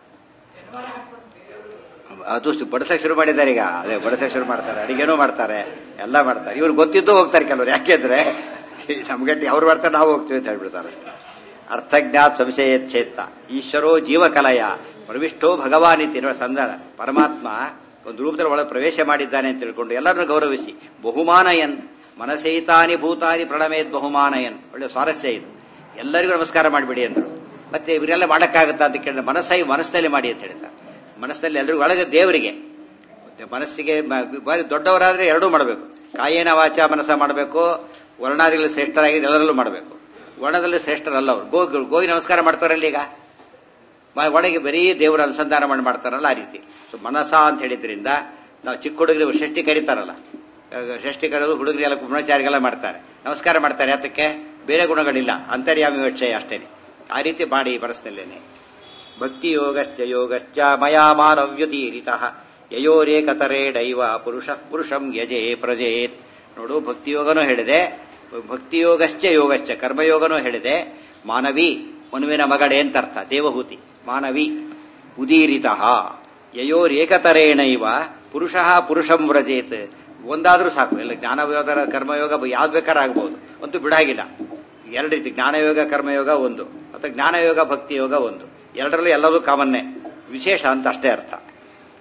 ಅದು ಬಡಸಕ್ ಶುರು ಮಾಡಿದ್ದಾರೆ ಈಗ ಅದೇ ಬಡಸಕ್ ಶುರು ಮಾಡ್ತಾರೆ ಅಡಿಗೆನೂ ಮಾಡ್ತಾರೆ ಎಲ್ಲ ಮಾಡ್ತಾರೆ ಇವ್ರು ಗೊತ್ತಿದ್ದು ಹೋಗ್ತಾರೆ ಕೆಲವರು ಯಾಕೆಂದ್ರೆ ನಮ್ಗಟ್ಟಿ ಅವ್ರು ಮಾಡ್ತಾರೆ ನಾವು ಹೋಗ್ತೀವಿ ಅಂತ ಹೇಳ್ಬಿಡ್ತಾರೆ ಅರ್ಥಜ್ಞಾತ್ ಸಂಶಯ ಛೇತ್ತ ಈಶ್ವರೋ ಜೀವಕಲಯ ಪ್ರವಿಷ್ಟೋ ಭಗವಾನ್ ಇತಿ ಸಂಧಾನ ಪರಮಾತ್ಮ ಒಂದು ರೂಪದಲ್ಲಿ ಒಳಗೆ ಪ್ರವೇಶ ಮಾಡಿದ್ದಾನೆ ಅಂತ ತಿಳ್ಕೊಂಡು ಎಲ್ಲರನ್ನು ಗೌರವಿಸಿ ಬಹುಮಾನಯನ್ ಮನಸೈತಾನಿ ಭೂತಾನಿ ಪ್ರಣಮೇದ್ ಬಹುಮಾನಯನ್ ಒಳ್ಳೆ ಸ್ವಾರಸ್ಯ ಇದು ಎಲ್ಲರಿಗೂ ನಮಸ್ಕಾರ ಮಾಡಿಬಿಡಿ ಅಂದ್ರು ಮತ್ತೆ ಇವರೆಲ್ಲ ಮಾಡಕ್ಕಾಗತ್ತಾ ಅಂತ ಕೇಳಿದ್ರೆ ಮನಸ್ಸಾಗಿ ಮನಸ್ಸಿನಲ್ಲಿ ಮಾಡಿ ಅಂತ ಹೇಳ್ತಾರೆ ಮನಸ್ಸಿನಲ್ಲಿ ಎಲ್ಲರಿಗೂ ಒಳಗೆ ದೇವರಿಗೆ ಮನಸ್ಸಿಗೆ ಬಾರಿ ದೊಡ್ಡವರಾದ್ರೆ ಎರಡೂ ಮಾಡಬೇಕು ಕಾಯೇನ ವಾಚ ಮನಸ್ಸ ಮಾಡಬೇಕು ವರ್ಣಾದಿಗಳು ಶ್ರೇಷ್ಠರಾಗಿ ಎಲ್ಲರಲ್ಲೂ ಮಾಡಬೇಕು ವರ್ಣದಲ್ಲಿ ಶ್ರೇಷ್ಠರಲ್ಲ ಅವರು ಗೋ ಗೋಗಿ ನಮಸ್ಕಾರ ಮಾಡ್ತಾರಲ್ಲ ಈಗ ಒಳಗೆ ಬರೀ ದೇವರ ಅನುಸಂಧಾನ ಮಾಡಿ ಮಾಡ್ತಾರಲ್ಲ ಆ ರೀತಿ ಸೊ ಮನಸ ಅಂತ ಹೇಳಿದ್ರಿಂದ ನಾವು ಚಿಕ್ಕ ಹುಡುಗರು ಷಷ್ಠಿ ಕರೀತಾರಲ್ಲ ಷಷ್ಠಿ ಕರೆದು ಹುಡುಗರಿಗೆಲ್ಲ ಬ್ರಹ್ಮಚಾರಿಗೆಲ್ಲ ಮಾಡ್ತಾರೆ ನಮಸ್ಕಾರ ಮಾಡ್ತಾರೆ ಅದಕ್ಕೆ ಬೇರೆ ಗುಣಗಳಿಲ್ಲ ಅಂತರ್ಯಾಮಿ ವಿಷಯ ಅಷ್ಟೇನೆ ಆ ರೀತಿ ಮಾಡಿ ಮನಸ್ಸಿನಲ್ಲೇನೆ ಭಕ್ತಿ ಯೋಗಶ್ಚ ಯೋಗಶ್ಚ ಮಯಾ ಮಾನವ್ಯುತೀರಿತ ಯಯೋರೇಕತರೇ ಡೈವ ಪುರುಷ ಪುರುಷಂ ಯಜೇ ಪ್ರಜೇತ್ ನೋಡು ಭಕ್ತಿಯೋಗನೂ ಹೇಳಿದೆ ಭಕ್ತಿಯೋಗಶ್ಚ ಯೋಗಶ್ಚ ಕರ್ಮಯೋಗನೂ ಹೇಳಿದೆ ಮಾನವಿ ಮನುವಿನ ಮಗಡೆ ಅಂತ ಅರ್ಥ ದೇವಹೂತಿ ಮಾನವಿ ಉದೀರಿತ ಯಯೋರೇಕತರೇಣೈವ ಪುರುಷ ಪುರುಷಂ ವ್ರಜೇತ್ ಒಂದಾದ್ರೂ ಸಾಕು ಎಲ್ಲ ಜ್ಞಾನಯೋಗರ ಕರ್ಮಯೋಗ ಯಾವ್ದು ಬೇಕಾದ್ರೆ ಆಗ್ಬಹುದು ಒಂದು ಬಿಡಾಗಿಲ್ಲ ಎರಡು ರೀತಿ ಜ್ಞಾನಯೋಗ ಕರ್ಮಯೋಗ ಒಂದು ಅಥವಾ ಜ್ಞಾನಯೋಗ ಭಕ್ತಿಯೋಗ ಒಂದು ಎರಡರಲ್ಲೂ ಎಲ್ಲದೂ ಕಾಮನ್ನೇ ವಿಶೇಷ ಅಂತ ಅಷ್ಟೇ ಅರ್ಥ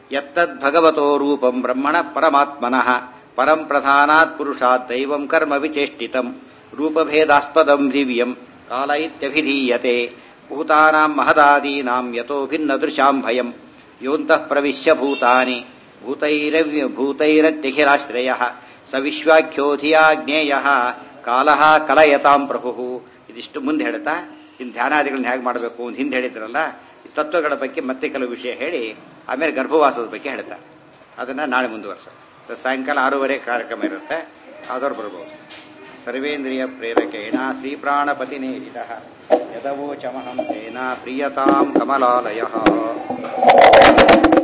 ಯತ್ತದ್ಭಗವತೋ ರೂಪಂ ಬ್ರಹ್ಮಣ ಪರಮಾತ್ಮನಃ ಪರಂ ಪ್ರಧಾನಾತ್ ಪುರುಷಾತ್ ದೈವಂ ಕರ್ಮ ವಿಚೇಷ್ಟಿತಂ ರೂಪಭೇದಾಸ್ಪದಂ ದಿವ್ಯಂ ಕಾಲ ಇತ್ಯಭಿಧೀಯತೆ ಭೂತಾನಾಂ ಮಹದಾದೀನಾಂ ಯತೋ ಭಿನ್ನ ದೃಶಾಂ ಭಯಂ ಯೋಂತಃ ಪ್ರವಿಶ್ಯ ಭೂತಾನಿ ಭೂತೈರವ್ಯ ಭೂತೈರತ್ಯಖಿಲಾಶ್ರಯ ಸ ವಿಶ್ವಾಖ್ಯೋಧಿಯಾ ಜ್ಞೇಯ ಕಾಲಃ ಕಲಯತಾಂ ಪ್ರಭು ಇದಿಷ್ಟು ಮುಂದೆ ಹೇಳ್ತಾ ಇನ್ನು ಧ್ಯಾನಾದಿಗಳನ್ನ ಹೇಗೆ ಮಾಡಬೇಕು ಅಂತ ಹಿಂದೆ ಹೇಳಿದ್ರಲ್ಲ ಈ ತತ್ವಗಳ ಬಗ್ಗೆ ಮತ್ತೆ ಕೆಲವು ವಿಷಯ ಹೇಳಿ ಆಮೇಲೆ ಗರ್ಭವಾಸದ ಬಗ್ಗೆ ಹೇಳ್ತಾ ಅದನ್ನ ನಾಳೆ ಮುಂದುವರ್ಸ ಸಾಯಂಕಾಲ ಆರೂವರೆ ಕಾರ್ಯಕ್ರಮ ಇರುತ್ತೆ ಆದವ್ರು ಬರ್ಬೋದು ಸರ್ವೇಂದ್ರಿಯ ಪ್ರೇರಕೇಣ ಶ್ರೀಪ್ರಾಣಪತಿ ನೇರಿತ ಯದವೋಚಮಹಂ ತೇನ ಪ್ರಿಯತಾಂ ಕಮಲಾಲಯ